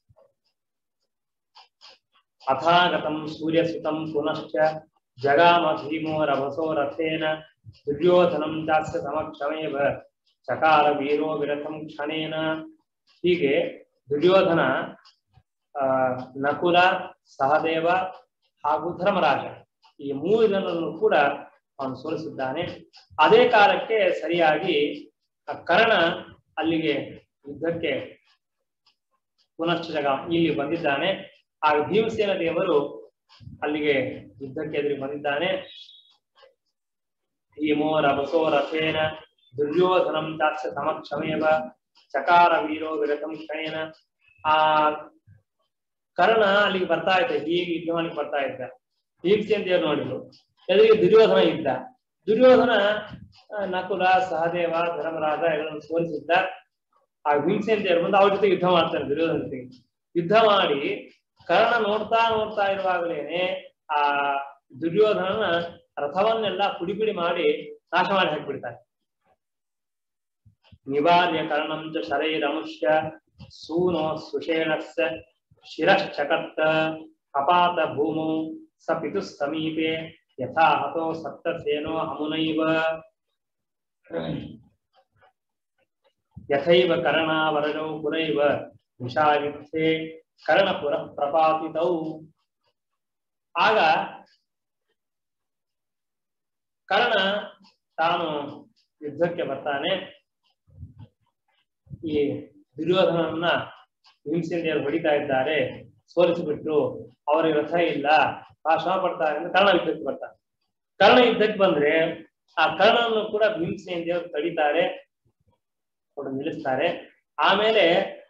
ಅಥಾಗತಂ ಸೂರ್ಯಸುತಂ ಪುನಶ್ಚ ಜಗಾಮ ಭೀಮೋ ರಭಸೋ ರಥೇನ ದುರ್ಯೋಧನಂ ಚಾಸ್ಯ ಸಮಕ್ಷಮೇವ ಚಕಾರ ವೀರೋ ವಿರಥಂ ಕ್ಷಣೇನ ಹೀಗೆ ದುರ್ಯೋಧನ ಆ ನಕುಲ ಸಹದೇವ ಹಾಗೂ ಧರ್ಮರಾಜ ಈ ಮೂರು ಜನರನ್ನು ಕೂಡ ಅವನು ಸೋಲಿಸಿದ್ದಾನೆ ಅದೇ ಕಾಲಕ್ಕೆ ಸರಿಯಾಗಿ ಆ ಕರ್ಣ ಅಲ್ಲಿಗೆ ಯುದ್ಧಕ್ಕೆ ಪುನಶ್ಚ ಜಗ ಇಲ್ಲಿ ಬಂದಿದ್ದಾನೆ ಆ ಭೀಮಸೇನ ದೇವರು ಅಲ್ಲಿಗೆ ಯುದ್ಧಕ್ಕೆ ಎದುರು ಬಂದಿದ್ದಾನೆ ಭೀಮೋ ರಭಸೋ ರಥೇನ ದುರ್ಯೋಧನಂ ಚಾಕ್ಷ ಸಮಕ್ಷಮೇವ ಚಕಾರ ವೀರೋ ವಿರಥಂ ಕ್ಷಣೇನ ಆ ಕರ್ಣ ಅಲ್ಲಿಗೆ ಬರ್ತಾ ಇದ್ದ ಹೀಗೆ ಯುದ್ಧ ಮಾಡ್ಲಿಕ್ಕೆ ಬರ್ತಾ ಇದ್ದ ಭೀಮಸೇನ ದೇವರು ನೋಡಿದ್ರು ಎದುರಿಗೆ ದುರ್ಯೋಧನ ಇದ್ದ ದುರ್ಯೋಧನ ಆ, ನಕುಲ ಸಹದೇವ ಧರ್ಮರಾಜ ಎಲ್ಲರನ್ನು ಸೋಲಿಸಿದ್ದ ಆ ಭೀಮಸೇನ ದೇವರು ಬಂದು ಅವ್ರ ಜೊತೆ ಯುದ್ಧ ಮಾಡ್ತಾನೆ ದುರ್ಯೋಧನ ಜೊತೆಗೆ ಯುದ್ಧ ಮಾಡಿ ಕರ್ಣ ನೋಡ್ತಾ ನೋಡ್ತಾ ಇರುವಾಗಲೇನೆ ಆ ದುರ್ಯೋಧನನ ರಥವನ್ನೆಲ್ಲ ಪುಡಿ ಪುಡಿ ಮಾಡಿ ನಾಶ ಮಾಡಿ ಹಾಕಿಬಿಡ್ತಾನೆ ನಿವಾರ್ಯ ಕರ್ಣಂ ಚ ಶರೈರಮುಷ್ಯ ಸೂನೋ ಸುಷೇಣಸ್ಯ ಶಿರಶ್ಚಕತ್ತ ಕಪಾತ ಭೂಮೌ ಸ ಪಿತುಃ ಸಮೀಪೆ ಯಥಾ ಹತೋ ಸಪ್ತಸೇನೋ ಅಮುನೈವ ಯಥೈವ ಕರ್ಣಾವರಜೌ ಪುರೈವ ನಿಶಾಯುದ್ಧೆ ಕರ್ಣಪುರ ಪ್ರಪಾತಿತೌ ಆಗ ಕರ್ಣ ತಾನು ಯುದ್ಧಕ್ಕೆ ಬರ್ತಾನೆ ಈ ದುರ್ಯೋಧನನ್ನ ಹಿಂಸೆಯಿಂದ ಹೊಡಿತಾ ಇದ್ದಾರೆ ಸೋಲಿಸಿಬಿಟ್ರು ಅವರಿಗೆ ರಥ ಇಲ್ಲ ಆ ಶ್ರಮ ಪಡ್ತಾರೆ ಅಂದ್ರೆ ಕರ್ಣ ಯುದ್ಧಕ್ಕೆ ಬರ್ತಾನೆ ಕರ್ಣ ಯುದ್ಧಕ್ಕೆ ಬಂದ್ರೆ ಆ ಕರ್ಣನನ್ನು ಕೂಡ ಭೀಮಸೇನ ದೇವರು ತಡಿತಾರೆ ಕೂಡ ನಿಲ್ಲಿಸ್ತಾರೆ ಆಮೇಲೆ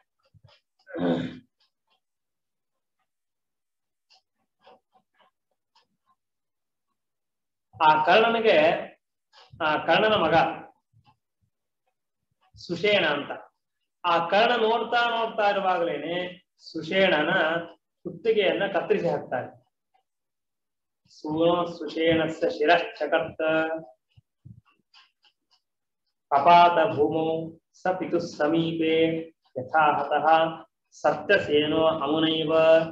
ಆ ಕರ್ಣನಿಗೆ ಆ ಕರ್ಣನ ಮಗ ಸುಷೇಣ ಅಂತ ಆ ಕರ್ಣ ನೋಡ್ತಾ ನೋಡ್ತಾ ಇರುವಾಗಲೇನೆ ಸುಷೇಣನ ಕುತ್ತಿಗೆಯನ್ನ ಕತ್ತರಿಸಿ ಹಾಕ್ತಾರೆ ಸೂನೋ ಸುಷೇಣಸ್ಯ ಶಿರಶ್ಚಕರ್ತ ಕಪಾತ ಭೂಮೌ ಸ ಪಿತು ಸಮೀಪೆ ಯಥಾ ಹತಃ ಸತ್ಯಸೇನೋ ಅಮುನೈವ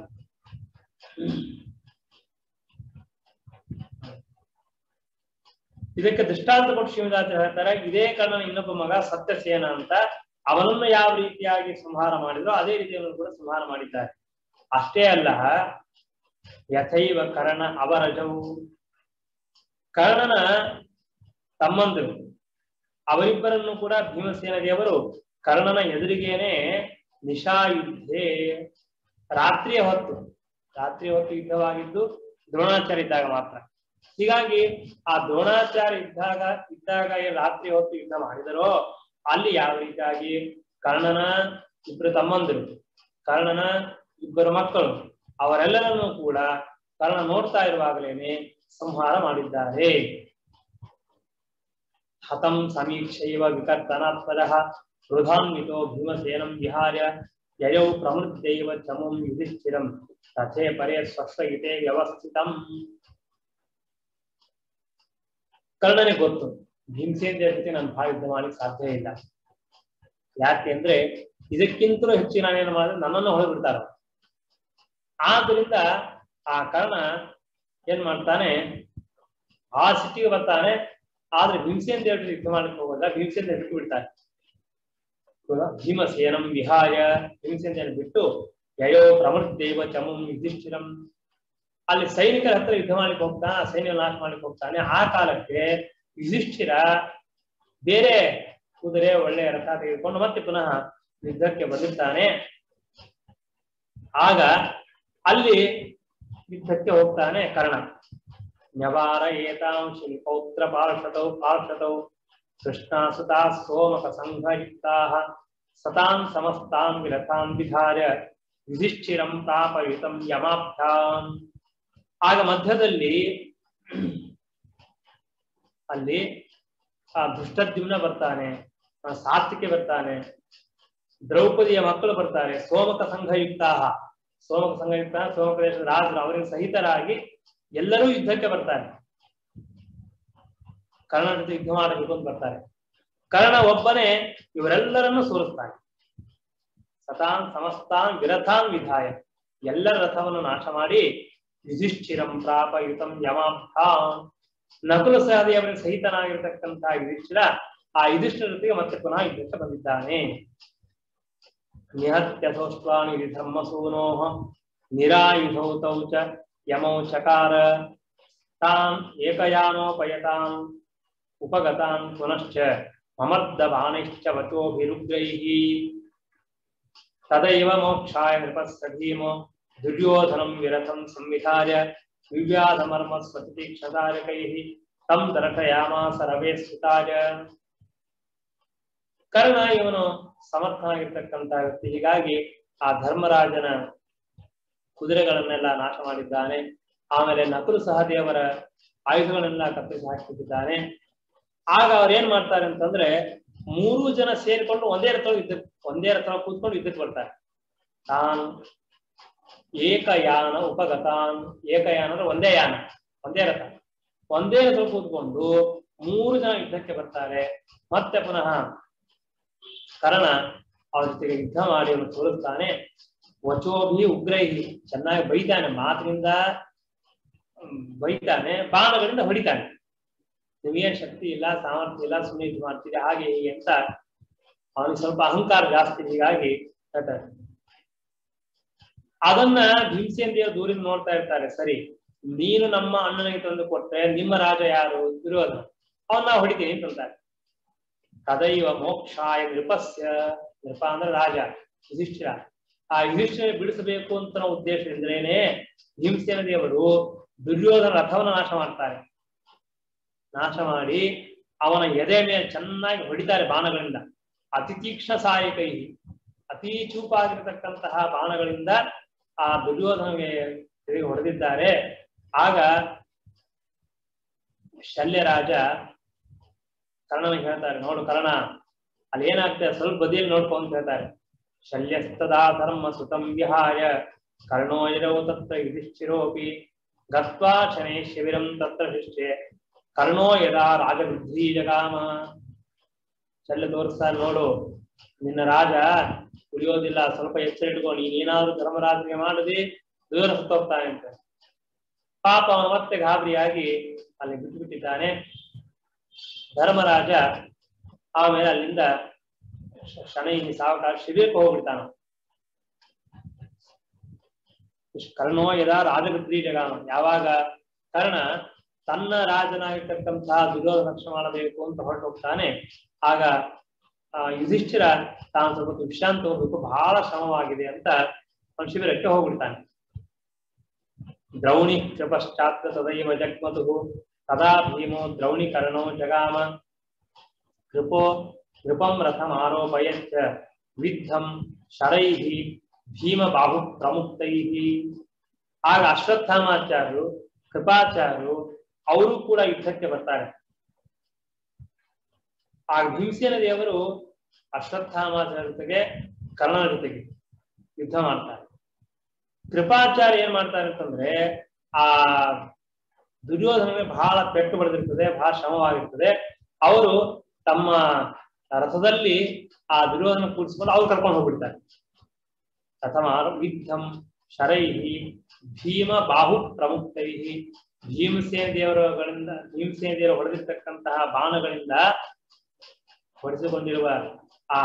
ಇದಕ್ಕೆ ದೃಷ್ಟಾಂತ ಕೊಟ್ಟು ಶಿವದಾಸ ಹೇಳ್ತಾರೆ ಇದೇ ಕರ್ಣನ ಇನ್ನೊಬ್ಬ ಮಗ ಸತ್ಯಸೇನ ಅಂತ ಅವನನ್ನು ಯಾವ ರೀತಿಯಾಗಿ ಸಂಹಾರ ಮಾಡಿದ್ರು ಅದೇ ರೀತಿಯನ್ನು ಕೂಡ ಸಂಹಾರ ಮಾಡಿದ್ದಾರೆ ಅಷ್ಟೇ ಅಲ್ಲ ಯಥೈವ ಕರ್ಣ ಅವರಜವು ಕರ್ಣನ ತಮ್ಮಂದರು ಅವರಿಬ್ಬರನ್ನು ಕೂಡ ಭೀಮಸೇನ ದೇವರು ಕರ್ಣನ ಎದುರಿಗೇನೆ ನಿಶಾಯುದ್ಧೆ ರಾತ್ರಿಯ ಹೊತ್ತು ರಾತ್ರಿಯ ಹೊತ್ತು ಯುದ್ಧವಾಗಿದ್ದು ದ್ರೋಣಾಚಾರ್ಯ ಇದ್ದಾಗ ಮಾತ್ರ ಹೀಗಾಗಿ ಆ ದ್ರೋಣಾಚಾರ್ಯ ಇದ್ದಾಗ ಇದ್ದಾಗ ಏನ್ ರಾತ್ರಿ ಹೊತ್ತು ಯುದ್ಧ ಮಾಡಿದರೋ ಅಲ್ಲಿ ಯಾವ ರೀತಿಯಾಗಿ ಕರ್ಣನ ಇಬ್ಬರು ತಮ್ಮಂದಿರು ಕರ್ಣನ ಇಬ್ಬರು ಮಕ್ಕಳು ಅವರೆಲ್ಲರನ್ನೂ ಕೂಡ ಕರ್ಣ ನೋಡ್ತಾ ಇರುವಾಗಲೇನೆ ಸಂಹಾರ ಮಾಡಿದ್ದಾರೆ ಹತಂ ಸಮೀಕ್ಷೈವ ವಿಕರ್ತನಾತ್ಮದ ವೃಧಾನ್ವಿತೋ ಭೀಮಸೇನಂ ವಿಹಾರ್ಯ ಯಯೌ ಪ್ರಮೃತ್ಯೈವ ಚಮಂ ಯುಧಿಷ್ಠಿರಂ ರಥೇ ಪರೇ ಸ್ವಸ್ಥಗಿತೆ ವ್ಯವಸ್ಥಿತಂ ಕರ್ಣನಿಗೆ ಗೊತ್ತು ಭೀಮಸೇನ ಜೊತೆ ನಾನು ಭಾಳ ಯುದ್ಧ ಮಾಡ್ಲಿಕ್ಕೆ ಸಾಧ್ಯ ಇಲ್ಲ ಯಾಕೆಂದ್ರೆ ಇದಕ್ಕಿಂತಲೂ ಹೆಚ್ಚು ನಾನೇನು ಮಾಡಿದ್ರೆ ನನ್ನನ್ನು ಹೊರಬಿಡ್ತಾರ ಆದ್ರಿಂದ ಆ ಕರ್ಣ ಏನ್ ಮಾಡ್ತಾನೆ ಆ ಸಿಟ್ಟಿಗೆ ಬರ್ತಾನೆ ಆದ್ರೆ ಭೀಮಸೇನ ದೇವರ ಯುದ್ಧ ಮಾಡಲಿಕ್ಕೆ ಹೋಗೋದ ಭೀಮಸೇನ ದೇವ್ರು ಬಿಟ್ಟು ಬಿಡ್ತಾನೆ ಹೌದಾ? ಭೀಮಸೇನಂ ವಿಹಾಯ ಭೀಮಸೇನ ದೇವ್ರು ಬಿಟ್ಟು ಯಯೋ ಪ್ರಮೃದ್ದೇವ ಚಮಂ ಯುಧಿಷ್ಠಿರಂ ಅಲ್ಲಿ ಸೈನಿಕರ ಹತ್ರ ಯುದ್ಧ ಮಾಡ್ಲಿಕ್ಕೆ ಹೋಗ್ತಾನೆ ಆ ಸೈನ್ಯ ನಾಶ ಮಾಡ್ಲಿಕ್ಕೆ ಹೋಗ್ತಾನೆ ಆ ಕಾಲಕ್ಕೆ ಯುಧಿಷ್ಠಿರ ಬೇರೆ ಕುದುರೆ ಒಳ್ಳೆಯ ರಥ ತೆಗೆದುಕೊಂಡು ಮತ್ತೆ ಪುನಃ ಯುದ್ಧಕ್ಕೆ ಬಂದಿರ್ತಾನೆ ಆಗ ಅಲ್ಲಿ ಯುದ್ಧಕ್ಕೆ ಹೋಗ್ತಾನೆ ಕರ್ಣ ನ್ಯವಾರ ಏತಾಂ ಶಿಲ್ಪೌತ್ರ ಪಾರ್ಷತೌ ಪಾರ್ಷತೌ ಕೃಷ್ಣಾಸುತಾ ಸೋಮಕ ಸಂಘಯುಕ್ತಾ ಸತಾಂ ಸಮಸ್ತಾಂ ವಿರಥಾಂ ವಿಧಾರ್ಯ ಯುಧಿಷ್ಠಿರಂ ಪ್ರಾಪಯುತಂ ಯಮಾಭ್ಯಾಂ ಆಗ ಮಧ್ಯದಲ್ಲಿ ಅಲ್ಲಿ ಆ ದುಷ್ಟದ್ಯುಮ್ನ ಬರ್ತಾನೆ ಆ ಸಾತ್ವಿಕೆ ಬರ್ತಾನೆ ದ್ರೌಪದಿಯ ಮಕ್ಕಳು ಬರ್ತಾರೆ ಸೋಮಕ ಸಂಘಯುಕ್ತ ಸೋಮಕ ಸಂಘಯುಕ್ತ ಸೋಮಕ ದೇಶದ ರಾಜರು ಅವರಿಗೆ ಸಹಿತರಾಗಿ ಎಲ್ಲರೂ ಯುದ್ಧಕ್ಕೆ ಬರ್ತಾರೆ ಕರ್ಣ ಜೊತೆ ಯುದ್ಧ ಮಾಡಬೇಕು ಅಂತ ಬರ್ತಾರೆ ಕರ್ಣ ಒಬ್ಬನೇ ಇವರೆಲ್ಲರನ್ನು ಸೋಲಿಸ್ತಾನೆ ಸತಾನ್ ಸಮಸ್ತಾನ್ ವಿರಥಾನ್ ವಿಧಾಯ ಎಲ್ಲರ ರಥವನ್ನು ನಾಶ ಮಾಡಿ ಯುಧಿಷ್ಠಿರಂ ಪ್ರಾಪಯುತಂ ಯಮಾಭ್ಯಾಂ ನಕುಲ ಸಹದೇವರ ಸಹಿತನಾಗಿರ್ತಕ್ಕಂತಹ ಯುಧಿಷ್ಠಿರ ಆ ಯುಧಿಷ್ಠಿರ ಜೊತೆಗೆ ಮತ್ತೆ ಪುನಃ ಯುದ್ಧಕ್ಕೆ ಬಂದಿದ್ದಾನೆ ನಿಹತ್ಯ ಸೌಷ್ಟ್ವಾನಿ ಧರ್ಮಸೂನೋ ನಿರಾಯುಧೌ ತೌ ಚ ಯಮೌ ಚಕಾರ ತಾನ್ ಏಕಯಾನೋಪಯತಾನ್ ಉಪಗತಾನ್ ಪುನಶ್ಚ ಮಮರ್ದ ಬಾಣೈಶ್ಚ ವಚೋಭಿರುಗ್ರೈಃ ತದೈವ ಮೋಕ್ಷಾಯ ನೃಪಸ್ಸ ಭೀಮೋ ದುರ್ಯೋಧನಂ ವಿರಥಂ ಸಂವಿಧಾರ್ಯ ದಿವ್ಯಾಧಮರ್ಮ ಸ್ವತಿ ಕ್ಷತಾರಕೈಃ ತಂ ದರ್ಶಯಾಮಾಸ ರವೇ ಸುತಾಯ ಕರ್ಣ ಇವನು ಸಮರ್ಥನಾಗಿರ್ತಕ್ಕಂತಹ ವ್ಯಕ್ತಿ ಹೀಗಾಗಿ ಆ ಧರ್ಮರಾಜನ ಕುದುರೆಗಳನ್ನೆಲ್ಲ ನಾಶ ಮಾಡಿದ್ದಾನೆ ಆಮೇಲೆ ನಕುಲು ಸಹದೇವರ ಆಯುಧಗಳನ್ನೆಲ್ಲ ಕತ್ತರಿಸಿ ಹಾಕಿಬಿಟ್ಟಿದ್ದಾನೆ ಆಗ ಅವ್ರು ಏನ್ ಮಾಡ್ತಾರೆ ಅಂತಂದ್ರೆ ಮೂರು ಜನ ಸೇರಿಕೊಂಡು ಒಂದೇ ರಥ ಯುದ್ಧ ಒಂದೇ ರಥ ಕೂತ್ಕೊಂಡು ಯುದ್ಧಕ್ಕೆ ಬರ್ತಾರೆ ತಾನು ಏಕಯಾನ ಉಪಗತಾನ್ ಏಕಯಾನ ಅಂದ್ರೆ ಒಂದೇ ಯಾನ ಒಂದೇ ರಥ ಒಂದೇ ರಥ ಕೂತ್ಕೊಂಡು ಮೂರು ಜನ ಯುದ್ಧಕ್ಕೆ ಬರ್ತಾರೆ ಮತ್ತೆ ಪುನಃ ಕರ್ಣ ಅವ್ರ ಜೊತೆಗೆ ಯುದ್ಧ ಮಾಡಿ ಅವನು ಸೋಲಿಸ್ತಾನೆ ವಚೋಭಿ ಉಗ್ರೈಹಿ ಚೆನ್ನಾಗಿ ಬೈತಾನೆ ಮಾತಿನಿಂದ ಹ್ಮ್, ಬೈತಾನೆ ಬಾಣಗಳಿಂದ ಹೊಡಿತಾನೆ ನಿಮಗೇನ್ ಶಕ್ತಿ ಇಲ್ಲ ಸಾಮರ್ಥ್ಯ ಇಲ್ಲ ಸುಮ್ಮನೆ ಇದು ಮಾಡ್ತೀರಿ ಹಾಗೆ ಹೀಗೆ ಅಂತ ಅವನಿಗೆ ಸ್ವಲ್ಪ ಅಹಂಕಾರ ಜಾಸ್ತಿ ಹೀಗಾಗಿ ಹೇಳ್ತಾರೆ ಅದನ್ನ ಭೀಮಸೇನ ದೇವರು ದೂರಿಂದ ನೋಡ್ತಾ ಇರ್ತಾರೆ ಸರಿ ನೀನು ನಮ್ಮ ಅಣ್ಣನಿಗೆ ತಂದು ಕೊಟ್ರೆ ನಿಮ್ಮ ರಾಜ ಯಾರು ದುರ್ಯೋಧನ ಅವನ್ನ ನಾವು ಹೊಡಿತೀನಿ ಅಂತಾರೆ ತದೈವ ಮೋಕ್ಷಾಯ ನೃಪಸ್ಯ ನೃಪ ಅಂದ್ರೆ ರಾಜ ಯುಧಿಷ್ಠಿರ ಆ ಯುಧಿಷ್ಠಿರ ಬಿಡಿಸಬೇಕು ಅಂತ ನಾವು ಉದ್ದೇಶದಿಂದ್ರೇನೆ ಭೀಮಸೇನ ದೇವರು ದುರ್ಯೋಧನ ರಥವನ್ನು ನಾಶ ಮಾಡ್ತಾರೆ ನಾಶ ಮಾಡಿ ಅವನ ಎದೆ ಮೇಲೆ ಚೆನ್ನಾಗಿ ಹೊಡಿತಾರೆ ಬಾಣಗಳಿಂದ ಅತಿ ತೀಕ್ಷ್ಣ ಸಹಾಯಕೈ ಅತಿ ಚೂಪಾಗಿರತಕ್ಕಂತಹ ಬಾಣಗಳಿಂದ ಆ ದುರ್ಯೋಧನಿಗೆ ತಿರುಗಿ ಹೊಡೆದಿದ್ದಾರೆ ಆಗ ಶಲ್ಯರಾಜ ಕರ್ಣನಿಗೆ ಹೇಳ್ತಾರೆ ನೋಡು ಕರ್ಣ ಅಲ್ಲಿ ಏನಾಗ್ತದೆ ಸ್ವಲ್ಪ ಬದಿಯಲ್ಲಿ ನೋಡ್ಕೊ ಅಂತ ಹೇಳ್ತಾರೆ ಶಲ್ಯಸ್ತದಾ ಧರ್ಮ ಸುತಂ ವಿಹಾಯ ಕರ್ಣೋಯರೌ ತತ್ರ ಯುಧಿಷ್ಠಿರೋಪಿ ಗತ್ವಾ ಶನೇ ಶಿಬಿರಂ ತತ್ರ ಶಿಷ್ಯೆ ಕರ್ಣೋ ಯದಾ ರಾಜವೃದ್ಧಿ ಜಗಾಮ ಶಲ್ಯ ತೋರಿಸ್ತಾರೆ ನೋಡು ನಿನ್ನ ರಾಜ ಉಳಿಯೋದಿಲ್ಲ ಸ್ವಲ್ಪ ಎಚ್ಚರ ಇಟ್ಕೊ ನೀನ್ ಏನಾದ್ರೂ ಧರ್ಮರಾಜನಿಗೆ ಮಾಡದೆ ದೂರ ಸುತ್ತೋಗ್ತಾನೆ ಅಂತ ಪಾಪ ಅವನು ಮತ್ತೆ ಗಾಬರಿಯಾಗಿ ಅಲ್ಲಿ ಬಿಟ್ಟು ಬಿಟ್ಟಿದ್ದಾನೆ ಧರ್ಮರಾಜ ಆಮೇಲೆ ಅಲ್ಲಿಂದ ಶನೈ ಸಾವಕಾಶ ಶಿಬಿರಕ್ಕೆ ಹೋಗ್ಬಿಡ್ತಾನ ಕರ್ಣೋ ಯದಾ ರಾಜಗದ್ರಿ ಜಗಾಮ ಯಾವಾಗ ಕರ್ಣ ತನ್ನ ರಾಜನಾಗಿರ್ತಕ್ಕಂತಹ ದುರ್ಯೋಧನ ರಕ್ಷಣೆ ಮಾಡಬೇಕು ಅಂತ ಹೊರಟು ಹೋಗ್ತಾನೆ ಆಗ ಆ ಯುಧಿಷ್ಠಿರ ತಾನು ಸ್ವಲ್ಪ ಹೊತ್ತು ವಿಶ್ರಾಂತಿ ಹೋಗ್ಬೇಕು ಬಹಳ ಶ್ರಮವಾಗಿದೆ ಅಂತ ಅವನು ಶಿಬಿರಕ್ಕೆ ಹೋಗ್ಬಿಡ್ತಾನೆ ದ್ರೌಣಿ ಕೃಪಶ್ಚಾತ್ರ ತದೈವ ಜಗ್ಮತು ತದಾ ಭೀಮೋ ದ್ರೌಣಿ ಕರ್ಣೋ ಜಗಾಮ ಕೃಪೋ ಕೃಪಂ ರಥಂ ಆರೋಪಯಚ್ಚ ವಿದ್ಧಂ ಶರೈಃ ಭೀಮ ಬಾಹು ಪ್ರಮುಕ್ತೈಃ ಆಗ ಅಶ್ವತ್ಥಾಮಾಚಾರ್ಯರು ಕೃಪಾಚಾರ್ಯರು ಅವರು ಕೂಡ ಯುದ್ಧಕ್ಕೆ ಬರ್ತಾರೆ ಆ ಭೀಮಸೇನ ದೇವರು ಅಶ್ವತ್ಥಾಮಾಚಾರ್ಯ ಜೊತೆಗೆ ಕರ್ಣನ ಜೊತೆಗೆ ಯುದ್ಧ ಮಾಡ್ತಾರೆ ಕೃಪಾಚಾರ್ಯ ಏನ್ ಮಾಡ್ತಾರೆ ಅಂತಂದ್ರೆ ಆ ದುರ್ಯೋಧನಿಗೆ ಬಹಳ ಪೆಟ್ಟು ಬರೆದಿರ್ತದೆ ಬಹಳ ಶ್ರಮವಾಗಿರ್ತದೆ ಅವರು ತಮ್ಮ ರಥದಲ್ಲಿ ಆ ದುರ್ಯೋಧನ ಕೂಡಿಸ್ಕೊಂಡು ಅವ್ರು ಕರ್ಕೊಂಡು ಹೋಗ್ಬಿಡ್ತಾರೆ ರಥಮಾರು ವಿದ್ಧಂ ಶರೈಹಿ ಭೀಮ ಬಾಹು ಪ್ರಮುಖೈಹಿ ಭೀಮಸೇನ ದೇವರುಗಳಿಂದ ಭೀಮಸೇನ ದೇವರು ಹೊಡೆದಿರ್ತಕ್ಕಂತಹ ಬಾಣಗಳಿಂದ ಹೊಡೆಸಿಕೊಂಡಿರುವ ಆ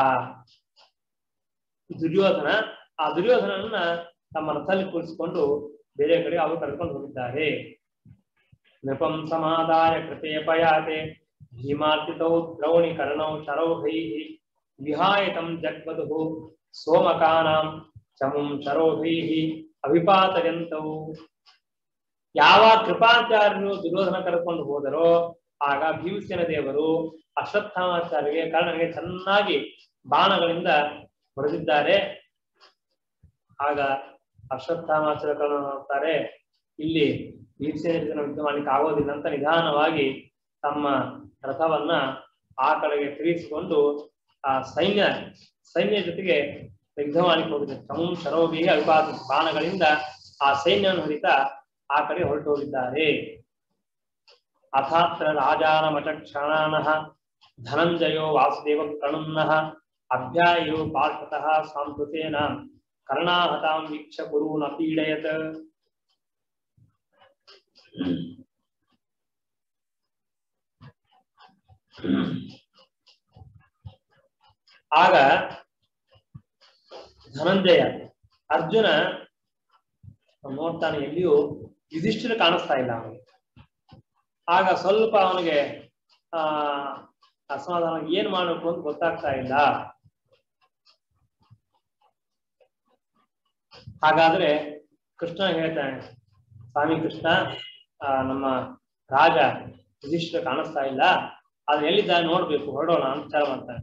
ದುರ್ಯೋಧನ ಆ ದುರ್ಯೋಧನನ್ನ ತಮ್ಮ ರಥದಲ್ಲಿ ಕೂರಿಸಿಕೊಂಡು ಬೇರೆ ಕಡೆ ಅವರು ಕರ್ಕೊಂಡು ಹೋಗಿದ್ದಾರೆ ನೃಪಂ ಸಮಾದಾಯ ಕೃತೆ ಪಯಾತೆ ಭೀಮಾರ್ಪಿತೌ ದ್ರೌಣಿ ಕರ್ಣೌ ಶರೌಹೈ ವಿಹಾಯ ತಂ ಜಗ್ಮದು ಸೋಮಕಾನಾಂ ಚಮುಂ ಶರೋಹೈ ಅಭಿಪಾತಯಂತೌ ಯಾವ ಕೃಪಾಚಾರ್ಯರು ದುರ್ಯೋಧನ ಕರ್ಕೊಂಡು ಹೋದರೋ ಆಗ ಭೀಮಸೇನ ದೇವರು ಅಶ್ವತ್ಥಾಮಾಚಾರ್ಯಗೆ ಕರ್ಣನಿಗೆ ಚೆನ್ನಾಗಿ ಬಾಣಗಳಿಂದ ಹೊಡೆದಿದ್ದಾರೆ ಆಗ ಅಶ್ವತ್ಥಾಮಾಚಾರ್ಯ ಕರ್ಣ ನೋಡ್ತಾರೆ ಇಲ್ಲಿ ಭೀಮಸೇನ ಜೊತೆ ಯುದ್ಧ ಮಾಡ್ಲಿಕ್ಕೆ ಆಗೋದಿಲ್ಲ ಅಂತ ನಿಧಾನವಾಗಿ ತಮ್ಮ ರಥವನ್ನ ಆ ಕಡೆಗೆ ತಿರುಗಿಸಿಕೊಂಡು ಆ ಸೈನ್ಯ ಸೈನ್ಯ ಜೊತೆಗೆ ಯುದ್ಧ ಮಾಡ್ಲಿಕ್ಕೆ ಹೋಗಿದ್ದಾರೆ ತಮ್ಮ ಶರೋಭಿಗೆ ಅಲ್ಪಾದ ಬಾಣಗಳಿಂದ ಆ ಸೈನ್ಯವನ್ನು ಹೊರಿತಾ ಆ ಕಡೆ ಹೊರಟು ಹೋಗಿದ್ದಾರೆ ಅಥಾತ್ರ ರಾಜಾನಮಚಕ್ಷಣಾನಃ ಧನಂಜಯೋ ವಾಸುದೇವ ಪ್ರಣುನ್ನಃ ಅಭ್ಯಾಯೋ ಪಾರ್ಥತಃ ಸಾಂಸ್ಕೃತೇನ ಕರ್ಣಾಹತಾಂ ವೀಕ್ಷ ಕುರುನ ಪೀಡಯತ್ ಆಗ ಧನಂಜಯ ಅರ್ಜುನ ನೋಡ್ತಾನೆ ಎಲ್ಲಿಯೂ ಯುಧಿಷ್ಠಿರ ಕಾಣಿಸ್ತಾ ಇಲ್ಲ ಅವನಿಗೆ ಆಗ ಸ್ವಲ್ಪ ಅವನಿಗೆ ಆ ಅಸಮಾಧಾನ ಏನ್ ಮಾಡ್ಬೇಕು ಅಂತ ಗೊತ್ತಾಗ್ತಾ ಇಲ್ಲ ಹಾಗಾದ್ರೆ ಕೃಷ್ಣ ಹೇಳ್ತಾನೆ ಸ್ವಾಮಿ ಕೃಷ್ಣ ಆ, ನಮ್ಮ ರಾಜ ಯುಧಿಷ್ಠಿರ ಕಾಣಿಸ್ತಾ ಇಲ್ಲ ಆದ್ರೆ ಎಲ್ಲಿದ್ದ ನೋಡ್ಬೇಕು ಹೊರಡೋಣ ಅಂತ ವಿಚಾರ ಮಾಡ್ತಾನೆ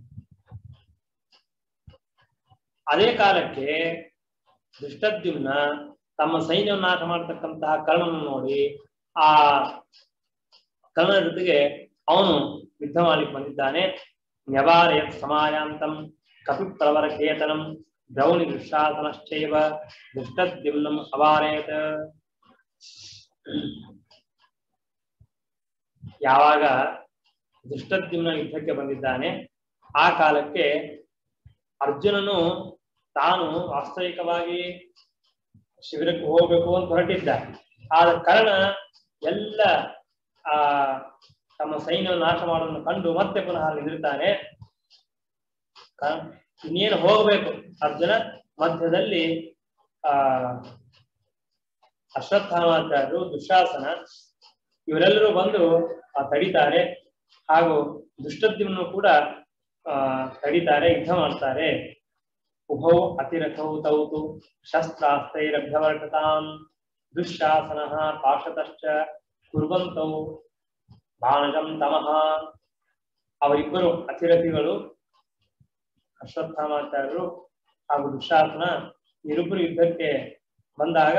ಅದೇ ಕಾಲಕ್ಕೆ ದುಷ್ಟದ್ಯುಮ್ನ ತಮ್ಮ ಸೈನ್ಯವನ್ನು ನಾಶ ಮಾಡತಕ್ಕಂತಹ ಕರ್ಣನ ನೋಡಿ ಆ ಕರ್ಣನ ಜೊತೆಗೆ ಅವನು ಯುದ್ಧ ಮಾಡ್ಲಿಕ್ಕೆ ಬಂದಿದ್ದಾನೆ ನ್ಯವಾರಯತ್ ಸಮಾಯಾಂತಂ ಕಪಿ ಪ್ರವರ ಕೇತನಂ ದ್ರೌಣಿ ದುಶ್ಶಾಸನಶ್ಚೈವ ದುಷ್ಟದ್ಯುಮ್ನಂ ಅವಾರಯತ್ ಯಾವಾಗ ದುಷ್ಟದ್ಯುಮ್ನ ಯುದ್ಧಕ್ಕೆ ಬಂದಿದ್ದಾನೆ ಆ ಕಾಲಕ್ಕೆ ಅರ್ಜುನನು ತಾನು ವಾಸ್ತವಿಕವಾಗಿ ಶಿಬಿರಕ್ಕೆ ಹೋಗ್ಬೇಕು ಅಂತ ಹೊರಟಿದ್ದ ಆದ ಕಾರಣ ಎಲ್ಲ ಆ ತಮ್ಮ ಸೈನ್ಯವನ್ನು ನಾಶ ಮಾಡೋದನ್ನು ಕಂಡು ಮತ್ತೆ ಪುನಃ ಅಲ್ಲಿ ನಿಲ್ತಾನೆ ಕ- ಇನ್ನೇನು ಹೋಗ್ಬೇಕು ಅರ್ಜುನ ಮಧ್ಯದಲ್ಲಿ ಆ ಅಶ್ವತ್ಥಾಮಾಚಾರ್ಯರು ದುಶಾಸನ ಇವರೆಲ್ಲರೂ ಬಂದು ಆ, ತಡಿತಾರೆ ಹಾಗೂ ದುಷ್ಟದ್ಯುಮ್ನು ಕೂಡ ಆ ತಡಿತಾರೆ ಯುದ್ಧ ಮಾಡ್ತಾರೆ ಉಭೌ ಅತಿರಥೌ ತೌತು ಶಸ್ತ್ರಾಸ್ತ್ರೈರಭ್ಯವರ್ಟತಾಂ ದುಶ್ಶಾಸನಃ ಪಾಶತಶ್ಚ ಕುರ್ವಂತೌ ಬಾಣಜಂ ತಮಃ ಅವರಿಬ್ಬರು ಅತಿರಥಿಗಳು ಅಶ್ವತ್ಥಾಮಾಚಾರ್ಯರು ಹಾಗೂ ದುಶಾಸನ ಇವರಿಬ್ಬರು ಯುದ್ಧಕ್ಕೆ ಬಂದಾಗ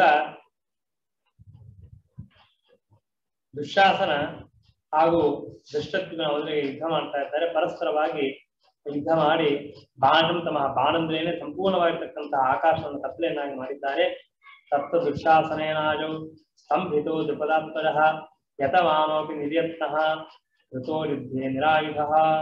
ದುಶಾಸನ ಹಾಗೂ ದುಷ್ಟತ್ವನ ಅವರಿಗೆ ಯುದ್ಧ ಮಾಡ್ತಾ ಇದ್ದಾರೆ ಪರಸ್ಪರವಾಗಿ ಯುದ್ಧ ಮಾಡಿ ಬಾಣಂ ತಮ್ಮ ಬಾಣಂದ್ರೇನೆ ಸಂಪೂರ್ಣವಾಗಿರ್ತಕ್ಕಂತಹ ಆಕಾಶವನ್ನು ಕತ್ತಲೆಯನ್ನಾಗಿ ಮಾಡಿದ್ದಾರೆ ತತ್ವ ದುಶಾಸನೇನಾಜೌ ಸ್ತಂಭಿತೋ ದ್ರುಪದಾತ್ಮಜ ಯತಮಾನೋಪಿ ನಿರ್ಯತ್ನಃ ಋತೋ ಯುದ್ಧೇ ನಿರಾಯುಧ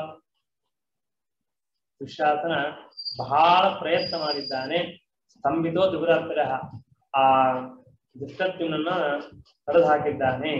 ದುಶಾಸನ ಬಹಳ ಪ್ರಯತ್ನ ಮಾಡಿದ್ದಾನೆ ಸ್ತಂಭಿತೋ ದ್ರುಪದಾತ್ಮಜ ಆ ದುಷ್ಟತ್ವನನ್ನ ತಡೆದು ಹಾಕಿದ್ದಾನೆ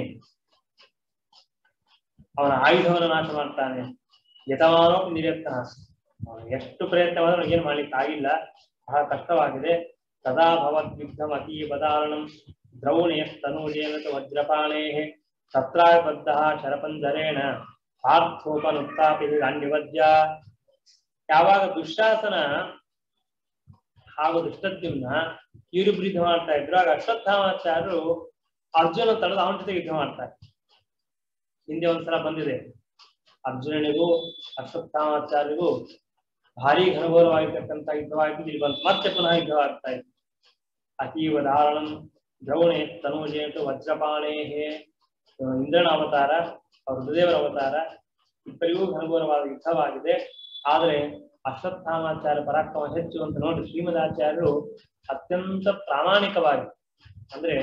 ಅವನ ಆಯುಧವನ್ನು ನಾಶ ಮಾಡ್ತಾನೆ ಯತಮಾನೋ ನಿರತ್ನ ಎಷ್ಟು ಪ್ರಯತ್ನ ಮಾಡಿದ್ರು ಏನು ಮಾಡ್ಲಿಕ್ಕೆ ಆಗಿಲ್ಲ ಬಹಳ ಕಷ್ಟವಾಗಿದೆ ತದಾ ಭವದ್ ಯುದ್ಧಂ ಅತೀ ಬದಾರಣಂ ದ್ರೌಣೇಯ ತನೂಜೇನ ತು ವಜ್ರಪಾಣೇ ತತ್ರಾಬದ್ಧ ಶರಪಂಧರೇಣ ಪಾರ್ಥೋಪನುತ್ತಾಪಿ ಗಾಂಡಿವಜ್ಯ ಯಾವಾಗ ದುಶ್ಯಾಸನ ಹಾಗೂ ದುಷ್ಟದ್ಯುಮ್ನ ಇವರಿಬ್ರು ಯುದ್ಧ ಮಾಡ್ತಾ ಇದ್ರು ಆಗ ಅಶ್ವತ್ಥಾಮಾಚಾರ್ಯರು ಅರ್ಜುನ ತಡೆದು ಅವನ ಜೊತೆ ಯುದ್ಧ ಮಾಡ್ತಾರೆ ಹಿಂದೆ ಒಂದ್ಸಲ ಬಂದಿದೆ ಅರ್ಜುನನಿಗೂ ಅಶ್ವತ್ಥಾಮಾಚಾರ್ಯರಿಗೂ ಭಾರಿ ಘನಘೋರವಾಗಿರ್ತಕ್ಕಂಥ ಯುದ್ಧವಾಯಿತು ಇಲ್ಲಿ ಬಂತು ಮತ್ತೆ ಪುನಃ ಯುದ್ಧವಾಗ್ತಾ ಇತ್ತು ಅತೀವ ಧಾರಣಂ ದ್ರೌಣೆ ತನೂಜೇಟು ವಜ್ರಪಾಣೇ ಇಂದ್ರನ ಅವತಾರ ಅವ್ರ ರುದ್ರದೇವರ ಅವತಾರ ಇಬ್ಬರಿಗೂ ಘನಘೋರವಾದ ಯುದ್ಧವಾಗಿದೆ ಆದರೆ ಅಶ್ವತ್ಥಾಮಾಚಾರ್ಯ ಪರಾಕ್ರಮ ಹೆಚ್ಚು ಅಂತ ನೋಡಿ ಶ್ರೀಮದಾಚಾರ್ಯರು ಅತ್ಯಂತ ಪ್ರಾಮಾಣಿಕವಾಗಿ ಅಂದ್ರೆ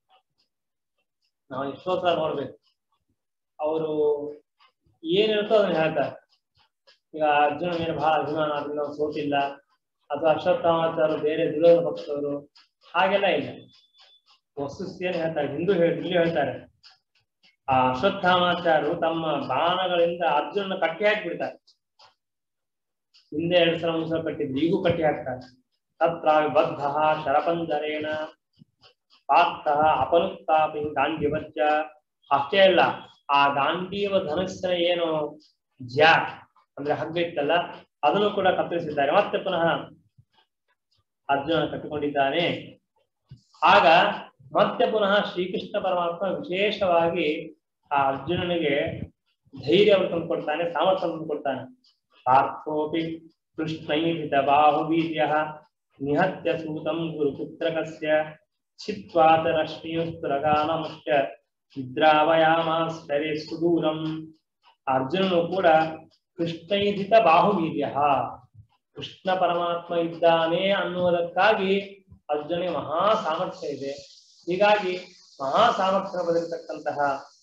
ನಾವು ಎಷ್ಟೋ ಸಲ ನೋಡ್ಬೇಕು ಅವರು ಏನಿರುತ್ತೋ ಅದನ್ನ ಹೇಳ್ತಾರೆ ಈಗ ಅರ್ಜುನ ಮೇಲೆ ಬಹಳ ಅಭಿಮಾನ ಅದರಿಂದ ಅವ್ನು ಸೋತಿಲ್ಲ ಅಥವಾ ಅಶ್ವತ್ಥಾಮಾಚಾರ್ಯರು ಬೇರೆ ದುರ್ಯೋಧನ ಪಕ್ಷದವರು ಹಾಗೆಲ್ಲ ಇಲ್ಲ ವಸ್ತುಸ್ಥಿತಿಯನ್ನು ಹೇಳ್ತಾರೆ ಹಿಂದೂ ಹೇಳಿ ಇಲ್ಲಿ ಹೇಳ್ತಾರೆ ಆ ಅಶ್ವತ್ಥಾಮಾಚಾರ್ಯರು ತಮ್ಮ ಬಾಣಗಳಿಂದ ಅರ್ಜುನನ ಕಟ್ಟಿ ಹಾಕಿಬಿಡ್ತಾರೆ ಹಿಂದೆ ಎರಡು ಸಲ ಮೂರು ಸಲ ಕಟ್ಟಿದ್ರು ಈಗೂ ಕಟ್ಟಿ ಹಾಕ್ತಾರೆ ತತ್ರ ಬದ್ಧ ಶರಪಂಜರೇಣ ಪಾರ್ಥ ಅಪನುತ್ತಾಪಿ ಗಾಂಧಿವಜ್ಜ ಅಷ್ಟೇ ಅಲ್ಲ ಆ ಗಾಂಧೀವ ಧನಸ್ಸಿನ ಏನು ಜ್ಯಾಕ್ ಅಂದ್ರೆ ಹಗ್ಗ ಇತ್ತಲ್ಲ ಅದನ್ನು ಕೂಡ ಕತ್ತರಿಸಿದ್ದಾರೆ ಮತ್ತೆ ಪುನಃ ಅರ್ಜುನ ಕಟ್ಟಿಕೊಂಡಿದ್ದಾನೆ ಆಗ ಮತ್ತೆ ಪುನಃ ಶ್ರೀಕೃಷ್ಣ ಪರಮಾತ್ಮ ವಿಶೇಷವಾಗಿ ಆ ಅರ್ಜುನನಿಗೆ ಧೈರ್ಯವನ್ನು ತಂದುಕೊಡ್ತಾನೆ ಸಾಮರ್ಥ್ಯ ತಂದುಕೊಡ್ತಾನೆ ಪಾರ್ಥೋಪಿ ಕೃಷ್ಣೈಹಿತ ಬಾಹುವೀರ್ಯ ನಿಹತ್ಯ ಸೂತಂ ಗುರುಪುತ್ರಕಸ್ಯ ಚಿತ್ವಾತ ರಶ್ಮಿಯುಸ್ತರಗಾನಮಶ್ಚ ನಿದ್ರಾವಯಾಮಾಸ್ತರೆ ಸುದೂರಂ ಅರ್ಜುನನು ಕೂಡ ಕೃಷ್ಣೈಧಿತ ಬಾಹುವೀರ್ಯ ಕೃಷ್ಣ ಪರಮಾತ್ಮ ಇದ್ದಾನೆ ಅನ್ನುವುದಕ್ಕಾಗಿ ಅರ್ಜುನಿಗೆ ಮಹಾ ಸಾಮರ್ಥ್ಯ ಇದೆ ಹೀಗಾಗಿ ಮಹಾ ಸಾಮರ್ಥ್ಯ ಬದಿರತಕ್ಕಂತಹ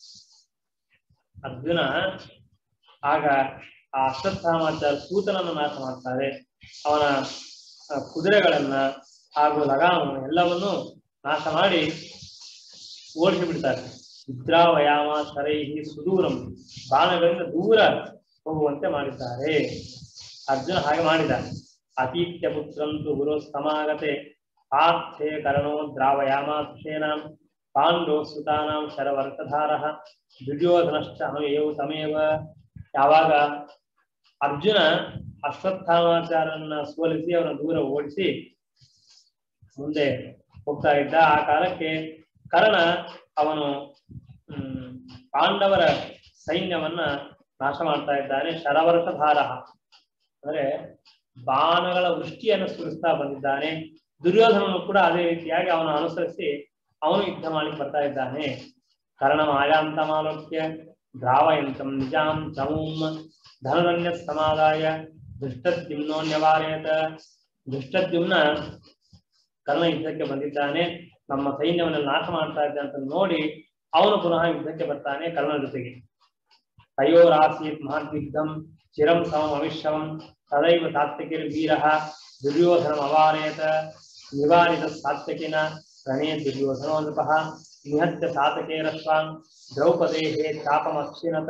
ಅರ್ಜುನ ಆಗ ಆ ಅಶ್ವತ್ಥಾಮಾಚಾರ್ಯ ಸೂತನನ್ನು ನಾಶ ಮಾಡ್ತಾರೆ ಅವನ ಆ, ಕುದುರೆಗಳನ್ನ ಹಾಗೂ ಲಗಾಮವನ್ನು ಎಲ್ಲವನ್ನೂ ನಾಶ ಮಾಡಿ ಓಡಿಸಿ ಬಿಡ್ತಾರೆ ನಿದ್ರಾವಯಾಮ ಶರೈಹಿ ಸುದೂರಂ ಬಾಣಗಳಿಂದ ದೂರ ಹೋಗುವಂತೆ ಮಾಡಿದ್ದಾರೆ ಅರ್ಜುನ ಹಾಗೆ ಮಾಡಿದ ಅತೀತ್ಯ ಪುತ್ರಂತು ಗುರು ಸಮಾಗತೆ ಪಾರ್ಥೆ ಕರ್ಣೋ ದ್ರಾವಯಾಮಾಕ್ಷೇನಾಂ ಪಾಂಡೋ ಸುತಾನಾಂ ಶರವರ್ತಧಾರ ದುರ್ಯೋಧನಶ್ಚ ಅನುಯೌ ತಮೇವ ಯಾವಾಗ ಅರ್ಜುನ ಅಶ್ವತ್ಥಾಮಾಚಾರನ್ನ ಸೋಲಿಸಿ ಅವನ ದೂರ ಓಡಿಸಿ ಮುಂದೆ ಹೋಗ್ತಾ ಇದ್ದ ಆ ಕಾಲಕ್ಕೆ ಕರ್ಣ ಅವನು ಹ್ಮ್ ಪಾಂಡವರ ಸೈನ್ಯವನ್ನ ನಾಶ ಮಾಡ್ತಾ ಇದ್ದಾನೆ ಶರವರ್ಷಧಾರ ಅಂದ್ರೆ ಬಾಣಗಳ ವೃಷ್ಟಿಯನ್ನು ಸುರಿಸ್ತಾ ಬಂದಿದ್ದಾನೆ ದುರ್ಯೋಧನನು ಕೂಡ ಅದೇ ರೀತಿಯಾಗಿ ಅವನು ಅನುಸರಿಸಿ ಅವನು ಯುದ್ಧ ಮಾಡಿ ಬರ್ತಾ ಇದ್ದಾನೆ ಕರ್ಣ ಮಾಯಾಂತಮಾಲೋಕ್ಯ ದ್ರಾವಯಂತಂ ನಿಜಾಂ ಚಮೂಂ ಧನುರನ್ಯ ಸಮಾದಾಯ ದುಷ್ಟದ್ಯುಮ್ನೋನ್ಯವಾರೇತ ದುಷ್ಟದ್ಯುಮ್ನ ಕರ್ಣ ಯುದ್ಧಕ್ಕೆ ಬಂದಿದ್ದಾನೆ ನಮ್ಮ ಸೈನ್ಯವನ್ನು ನಾಶ ಮಾಡ್ತಾ ಇದ್ದ ಅಂತ ನೋಡಿ ಅವನು ಪುನಃ ಯುದ್ಧಕ್ಕೆ ಬರ್ತಾನೆ ಕರ್ಣನ ಜೊತೆಗೆ ತಯೋರಾಸೀತ್ ಮಹದ್ಯುದ್ಧಂ ಚಿರಂ ಸಮಂ ಅವಿಶ್ರಮಂ ತದೈವ ಸಾತ್ವಿಕಿರ್ ವೀರಃ ದುರ್ಯೋಧನಂ ಅವಾರೇತ ನಿವಾರಿತ ಸಾತ್ವಿಕಿನ ರಣೇ ದುರ್ಯೋಧನೋ ನೃಪಃ ನಿಹತ್ಯ ಸಾತಕೇರಸ್ವಾಂ ದ್ರೌಪದೇಹೇ ಚಾಪಮಕ್ಷಿಣತ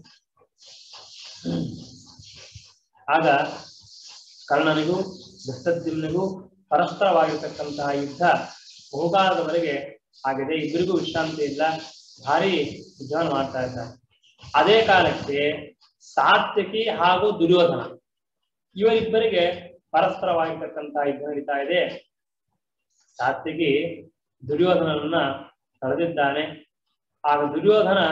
ಆಗ ಕರ್ಣನಿಗೂ ದುಷ್ಟದ್ಯುಮ್ನಿಗೂ ಪರಸ್ಪರವಾಗಿರ್ತಕ್ಕಂತಹ ಯುದ್ಧ ಬಹುಕಾಲದವರೆಗೆ ಆಗಿದೆ ಇಬ್ಬರಿಗೂ ವಿಶ್ರಾಂತಿ ಇಲ್ಲ ಭಾರಿ ಯುದ್ಧವನ್ನು ಮಾಡ್ತಾ ಇದ್ದಾರೆ ಅದೇ ಕಾಲಕ್ಕೆ ಸಾತ್ವಿಕಿ ಹಾಗೂ ದುರ್ಯೋಧನ ಇವರಿಬ್ಬರಿಗೆ ಪರಸ್ಪರವಾಗಿರ್ತಕ್ಕಂತಹ ಯುದ್ಧ ನಡೀತಾ ಇದೆ ಸಾತ್ವಿಕಿ ದುರ್ಯೋಧನನನ್ನ ತಡೆದಿದ್ದಾನೆ ಆಗ ದುರ್ಯೋಧನ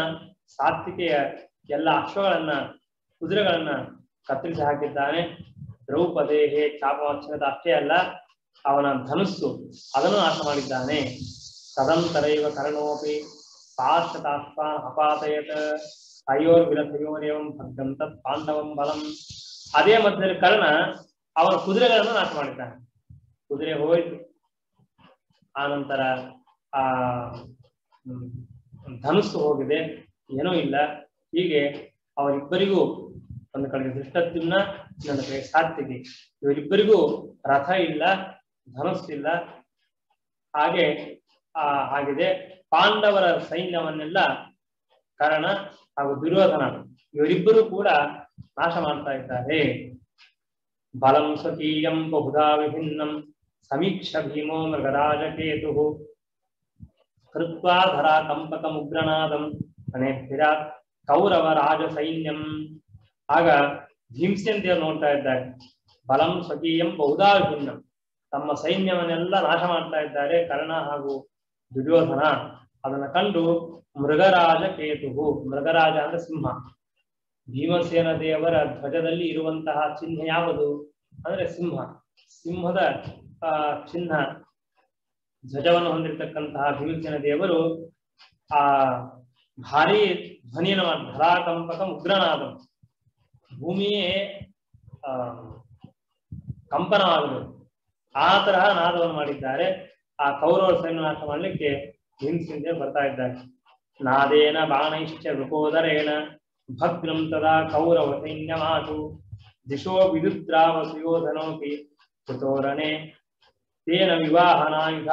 ಸಾತ್ವಿಕೆಯ ಎಲ್ಲ ಅಶ್ವಗಳನ್ನ ಕುದುರೆಗಳನ್ನ ಕತ್ತರಿಸಿ ಹಾಕಿದ್ದಾನೆ ದ್ರೌಪದೇಹೆ ಚಾಪವಕ್ಷಣದ ಅಷ್ಟೇ ಅಲ್ಲ ಅವನ ಧನುಸ್ಸು ಅದನ್ನು ನಾಶ ಮಾಡಿದ್ದಾನೆ ತದಂತರೈವ ಕರ್ಣೋಪಿ ಪಾರ್ಶ್ವತಾಶ್ವ ಅಪಾತಯತ್ ಅಯೋರ್ವಿರಥಯೋರೇವಂ ಭಗ್ಗಂ ತತ್ ಪಾಂಡವಂ ಬಲಂ ಅದೇ ಮಧ್ಯದಲ್ಲಿ ಕರ್ಣ ಅವನ ಕುದುರೆಗಳನ್ನು ನಾಶ ಮಾಡಿದ್ದಾನೆ ಕುದುರೆ ಹೋಯ್ತು ಆ ನಂತರ ಆ ಹ್ಮ್, ಧನುಸ್ಸು ಹೋಗಿದೆ ಏನೂ ಇಲ್ಲ ಹೀಗೆ ಅವರಿಬ್ಬರಿಗೂ ಒಂದು ಕಡೆಗೆ ದೃಷ್ಟದ್ಯುಮ್ನ ಇನ್ನೊಂದು ಕಡೆ ಸಾತ್ವಿಗೆ ಇವರಿಬ್ಬರಿಗೂ ರಥ ಇಲ್ಲ ಧನುಸ್ಸಿಲ್ಲ ಹಾಗೆ ಆ ಆಗಿದೆ ಪಾಂಡವರ ಸೈನ್ಯವನ್ನೆಲ್ಲ ಕರ್ಣ ಹಾಗೂ ದುರ್ಯೋಧನ ಇವರಿಬ್ಬರು ಕೂಡ ನಾಶ ಮಾಡ್ತಾ ಇದ್ದಾರೆ ಬಲಂ ಸ್ವಕೀಯಂ ಬಹುಧಾ ವಿಭಿನ್ನಂ ಸಮೀಕ್ಷ ಭೀಮೋ ಮೃಗರಾಜ ಕೇತು ಕೃತ್ವಾ ಧರಾ ಕಂಪಕ ಮುಗ್ರನಾದಂ ಅನೇಭಿರಾತ್ ಕೌರವ ರಾಜ ಸೈನ್ಯಂ ಆಗ ಭೀಮಸೇನ್ ದೇವರು ನೋಡ್ತಾ ಇದ್ದಾರೆ ಬಲಂ ಸ್ವಕೀಯಂ ಬಹುಧಾ ವಿಭಿನ್ನಂ ತಮ್ಮ ಸೈನ್ಯವನ್ನೆಲ್ಲ ನಾಶ ಮಾಡ್ತಾ ಇದ್ದಾರೆ ಕರ್ಣ ಹಾಗೂ ದುರ್ಯೋಧನ ಅದನ್ನ ಕಂಡು ಮೃಗರಾಜ ಕೇತುವು ಮೃಗರಾಜ ಅಂದ್ರೆ ಸಿಂಹ ಭೀಮಸೇನ ದೇವರ ಧ್ವಜದಲ್ಲಿ ಇರುವಂತಹ ಚಿಹ್ನೆ ಯಾವುದು ಅಂದ್ರೆ ಸಿಂಹ ಸಿಂಹದ ಆ ಚಿಹ್ನ ಧ್ವಜವನ್ನು ಹೊಂದಿರತಕ್ಕಂತಹ ಭೀಮಸೇನ ದೇವರು ಆ ಭಾರಿ ಧ್ವನಿಯನ್ನು ಮಾಡಿ ಧರಾಕಂಪಕ ಉಗ್ರನಾದ ಭೂಮಿಯೇ ಆ ಕಂಪನವಾಗಬೇಕು ಆ ತರಹ ನಾದವನ್ನು ಮಾಡಿದ್ದಾರೆ ಆ ಕೌರವ ಸೈನ್ಯ ನಾಶ ಮಾಡಲಿಕ್ಕೆ ಭೀಮಸೇನ ದೇವರು ಬರ್ತಾ ಇದ್ದಾರೆ ನಾದೇನ ಬಾಣೈಶ್ಚ ವೃಕೋದರೇಣ ಭಗ್ನಂ ತದಾ ಕೌರವ ಸೈನ್ಯಮಾಟು ದಿಶೋ ವಿದುದ್ರಾವ ಸುಯೋಧನೋಪಿ ಕೃತೋರಣೆ ತೇನ ವಿವಾಹನಾಯುಧ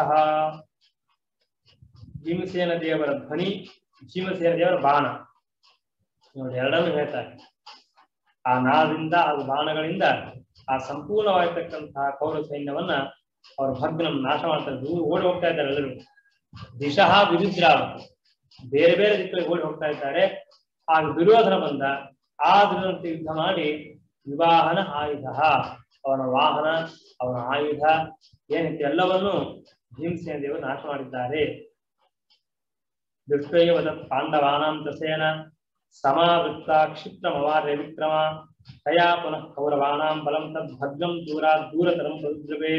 ಭೀಮಸೇನ ದೇವರ ಧ್ವನಿ ಭೀಮಸೇನ ದೇವರ ಬಾಣ ನೋಡಿ ಎರಡನ್ನು ಹೇಳ್ತಾರೆ ಆ ನಾದಿಂದ ಅದು ಬಾಣಗಳಿಂದ ಆ ಸಂಪೂರ್ಣವಾಗಿರ್ತಕ್ಕಂತಹ ಕೌರವ ಸೈನ್ಯವನ್ನ ಅವರು ಭಗ್ನಂ ನಾಶ ಮಾಡ್ತಾರೆ ದೂರ ಓಡಿ ಹೋಗ್ತಾ ಇದ್ದಾರೆ ಎಲ್ಲರೂ ದಿಶಃ ವಿರುದ್ರಾವ ಬೇರೆ ಬೇರೆ ದಿಕ್ಕಲ್ಲಿ ಓಡಿ ಹೋಗ್ತಾ ಇದ್ದಾರೆ ಆಗ ದುರ್ಯೋಧನ ಬಂದ ಆ ದುರ್ಯೋಧನ ಜೊತೆ ಯುದ್ಧ ಮಾಡಿ ವಿವಾಹನ ಆಯುಧ ಅವನ ವಾಹನ ಅವನ ಆಯುಧ ಏನಿತ್ತು ಎಲ್ಲವನ್ನು ಭೀಮಸೇನ ದೇವರು ನಾಶ ಮಾಡಿದ್ದಾರೆ ದುಷ್ಟೈವ ತತ್ ಪಾಂಡವಾನಾಂ ದಸೇನ ಸಮಾವೃತ್ತ ಕ್ಷಿಪ್ರಮವಾರ್ಯ ವಿಕ್ರಮ ತಯಾ ಪುನಃ ಕೌರವಾನಾಂ ಬಲಂ ತದ್ ಭಗ್ನಂ ದೂರ ದೂರತರಂ ಬದುದ್ರವೇ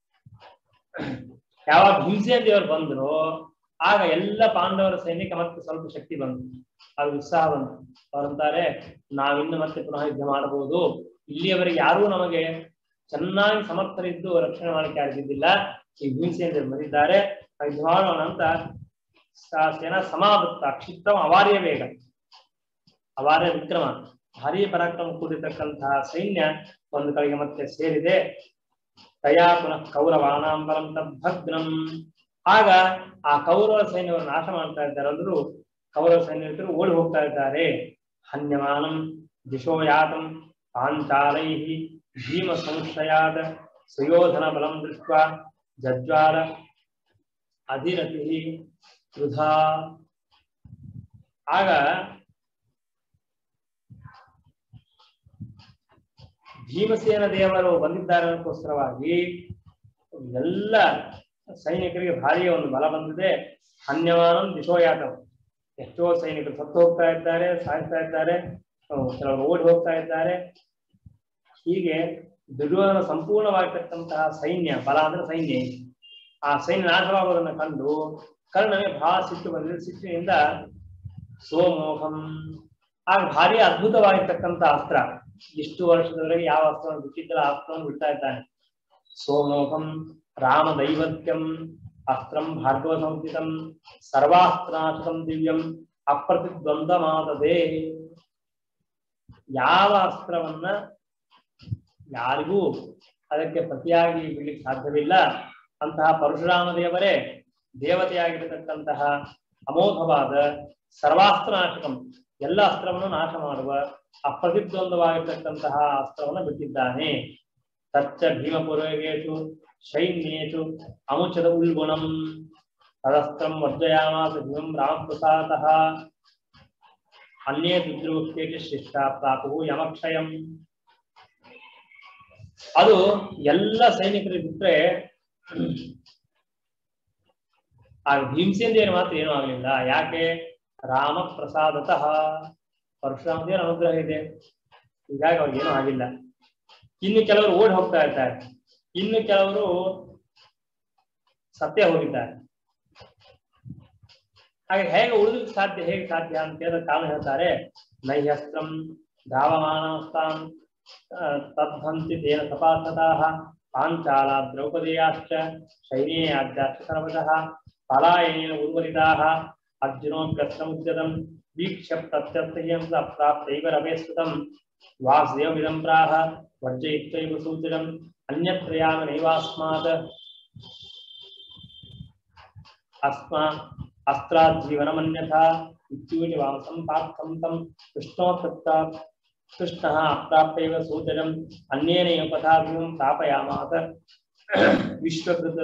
ಯಾವಾಗ ಭೀಮಸೇನ ದೇವರು ಬಂದ್ರು ಆಗ ಎಲ್ಲ ಪಾಂಡವರ ಸೈನ್ಯಕ್ಕೆ ಮತ್ತೆ ಸ್ವಲ್ಪ ಶಕ್ತಿ ಬಂತು ಅದು ಉತ್ಸಾಹ ಬಂತು ಅವರಂತಾರೆ ನಾವಿನ್ನು ಮತ್ತೆ ಪುನಃ ಯುದ್ಧ ಮಾಡಬಹುದು ಇಲ್ಲಿಯವರೆಗೆ ಯಾರೂ ನಮಗೆ ಚೆನ್ನಾಗಿ ಸಮರ್ಥರಿದ್ದು ರಕ್ಷಣೆ ಮಾಡಲಿಕ್ಕೆ ಆಗಿದ್ದಿಲ್ಲ ಈ ಭೀಮಸೇನ ದೇವರು ಬಂದಿದ್ದಾರೆ ನಾವು ಯುದ್ಧ ಮಾಡೋಣ ಅಂತ ಸ- ಸೇನಾ ಸಮಾವೃತ್ತ ಕ್ಷಿಪ್ರಮ ಅವಾರ್ಯ ವೇಗ ಅವಾರ್ಯ ವಿಕ್ರಮ ಭಾರೀ ಪರಾಕ್ರಮ ಕೂಡಿರ್ತಕ್ಕಂತಹ ಸೈನ್ಯ ಒಂದು ಕಡೆಗೆ ಮತ್ತೆ ಸೇರಿದೆ ತಯಾ ಪುನಃ ಕೌರವಾನಾಂ ಬಲಂ ತದ್ಭಗ್ನಂ ಆಗ ಆ ಕೌರವ ಸೈನ್ಯವನ್ನು ನಾಶ ಮಾಡ್ತಾ ಇದ್ದಾರೆ ಅಂದ್ರು ಕೌರವ ಸೈನ್ಯರು ಓಡಿ ಹೋಗ್ತಾ ಇದ್ದಾರೆ ಹನ್ಯಮಾನಂ ದಿಶೋ ಯಾತಂ ಪಾಂಚಾಲೈ ಭೀಮ ಸಂಶಯಾದ ಸುಯೋಧನ ಬಲಂ ದೃಷ್ಟ ಜಜ್ವಾಲ ಅಧಿರತಿ ವೃಧಾ ಆಗ ಭೀಮಸೇನ ದೇವರು ಬಂದಿದ್ದಾರೆ ಅನ್ನೋಕ್ಕೋಸ್ಕರವಾಗಿ ಎಲ್ಲ ಸೈನಿಕರಿಗೆ ಭಾರಿ ಒಂದು ಬಲ ಬಂದಿದೆ ಹನ್ಯಮಾನಂ ದಿಶೋಯಾತಂ ಎಷ್ಟೋ ಸೈನಿಕರು ಸತ್ತು ಹೋಗ್ತಾ ಇದ್ದಾರೆ ಸಾಯ್ತಾ ಇದ್ದಾರೆ ಅಹ್ ಕೆಲವರು ಓಡಿ ಹೋಗ್ತಾ ಇದ್ದಾರೆ ಹೀಗೆ ದುರ್ಯೋಧನ ಸಂಪೂರ್ಣವಾಗಿರ್ತಕ್ಕಂತಹ ಸೈನ್ಯ ಬಲ ಅಂದ್ರೆ ಸೈನ್ಯ ಆ ಸೈನ್ಯ ನಾಶವಾಗುವುದನ್ನು ಕಂಡು ಕರ್ಣನಿಗೆ ಬಹಳ ಸಿಟ್ಟು ಬಂದಿದೆ ಸಿಟ್ಟಿನಿಂದ ಸೋಮೋಹಂ ಆಗ ಭಾರಿ ಅದ್ಭುತವಾಗಿರ್ತಕ್ಕಂಥ ಅಸ್ತ್ರ ಇಷ್ಟು ವರ್ಷದವರೆಗೆ ಯಾವ ಅಸ್ತ್ರವನ್ನು ಬಿಟ್ಟಿದ್ದಲ್ಲ ಆ ಅಸ್ತ್ರವನ್ನು ಬಿಡ್ತಾ ಇದ್ದಾನೆ ಸೋಮೋಹಂ ರಾಮ ದೈವತ್ಯಂ ಅಸ್ತ್ರಂ ಭಾರ್ಗವ ಸಂಸ್ಥಿತಂ ಸರ್ವಾಸ್ತ್ರಾಶಕಂ ದಿವ್ಯಂ ಅಪ್ರತಿದ್ವಂದ ಮಾತದೆ ಯಾವ ಅಸ್ತ್ರವನ್ನ ಯಾರಿಗೂ ಅದಕ್ಕೆ ಪ್ರತಿಯಾಗಿ ಬಿಡ್ಲಿಕ್ಕೆ ಸಾಧ್ಯವಿಲ್ಲ ಅಂತಹ ಪರಶುರಾಮ ದೇವರೇ ದೇವತೆಯಾಗಿರತಕ್ಕಂತಹ ಅಮೋಘವಾದ ಸರ್ವಾಸ್ತ್ರನಾಶಕಂ ಎಲ್ಲ ಅಸ್ತ್ರವನ್ನು ನಾಶ ಮಾಡುವ ಅಪ್ರತಿದ್ವಂದವಾಗಿರ್ತಕ್ಕಂತಹ ಅಸ್ತ್ರವನ್ನು ಬಿಟ್ಟಿದ್ದಾನೆ ತಚ್ಚ ಭೀಮಪುರೇಶು ಸೈನ್ಯೇಶು ಅಮುಚದ ಉಲ್ಗುಣಂ ತದಸ್ತ್ರಂ ವರ್ಜಯಾಮಾಸ ಭೀಮಂ ರಾಮಪ್ರಸಾದಃ ಅನ್ಯೇ ದುರ್ದೃಷ್ಟೇಜ ಶಿಷ್ಟ ಪ್ರಾಪು ಯಮಕ್ಷಯಂ ಅದು ಎಲ್ಲ ಸೈನಿಕರಿಗೆ ಬಿಟ್ರೆ ಆ ಭೀಮಸೇನ ದೇವರು ಮಾತ್ರ ಏನೂ ಆಗ್ಲಿಲ್ಲ ಯಾಕೆ ರಾಮ ಪ್ರಸಾದತಃ ಪರಶುರಾಮ ದೇವರ ಅನುಗ್ರಹ ಇದೆ ಹೀಗಾಗಿ ಅವ್ರಿಗೇನೂ ಆಗಿಲ್ಲ ಇನ್ನು ಕೆಲವರು ಓಡಿ ಹೋಗ್ತಾ ಇರ್ತಾರೆ ಇನ್ನು ಕೆಲವರು ಸತ್ಯ ಹೋಗಿದ್ದಾರೆ ಹಾಗೆ ಹೇಗೆ ಉಳಿದಕ್ಕೆ ಸಾಧ್ಯ ಹೇಗೆ ಸಾಧ್ಯ ಅಂತ ಕೇಳಿದ್ರೆ ಕಾರಣ ಹೇಳ್ತಾರೆ ನೈಹಸ್ತ್ರಂ ಧಾವಮಾನಸ್ತಾಂ ತದ್ಭಂತಿ ತೇನ ತಪಾಸತಾಃ ಪಾಂಚಾಲ ದ್ರೌಪದೇಯಾಶ್ಚ ಶೈನೇಯಾದ್ಯಾಶ್ಚ ಸರ್ವತಃ ಪಲಾಯನೇನ ಉರ್ವರಿತಾಃ ಅರ್ಜುನೋಪ್ಯಸ್ತ್ರमुद्यतं वीक्ष्य प्रत्यर्थयं प्राप्तैव रवेस्तुतं वासुदेवमिदं प्राह वर्जयित्वैव सूचितम् अन्यत्रयाम नैवास्मात् अस्मा अस्त्राज्जीवनमन्यथा इत्यूति वांसं पार्थं तं कृष्णोत्तप्ता कृष्णः अप्राप्तैव सूचनम् अन्येनैव पथाभिं स्थापयामास ವಿಶ್ವಕೃತ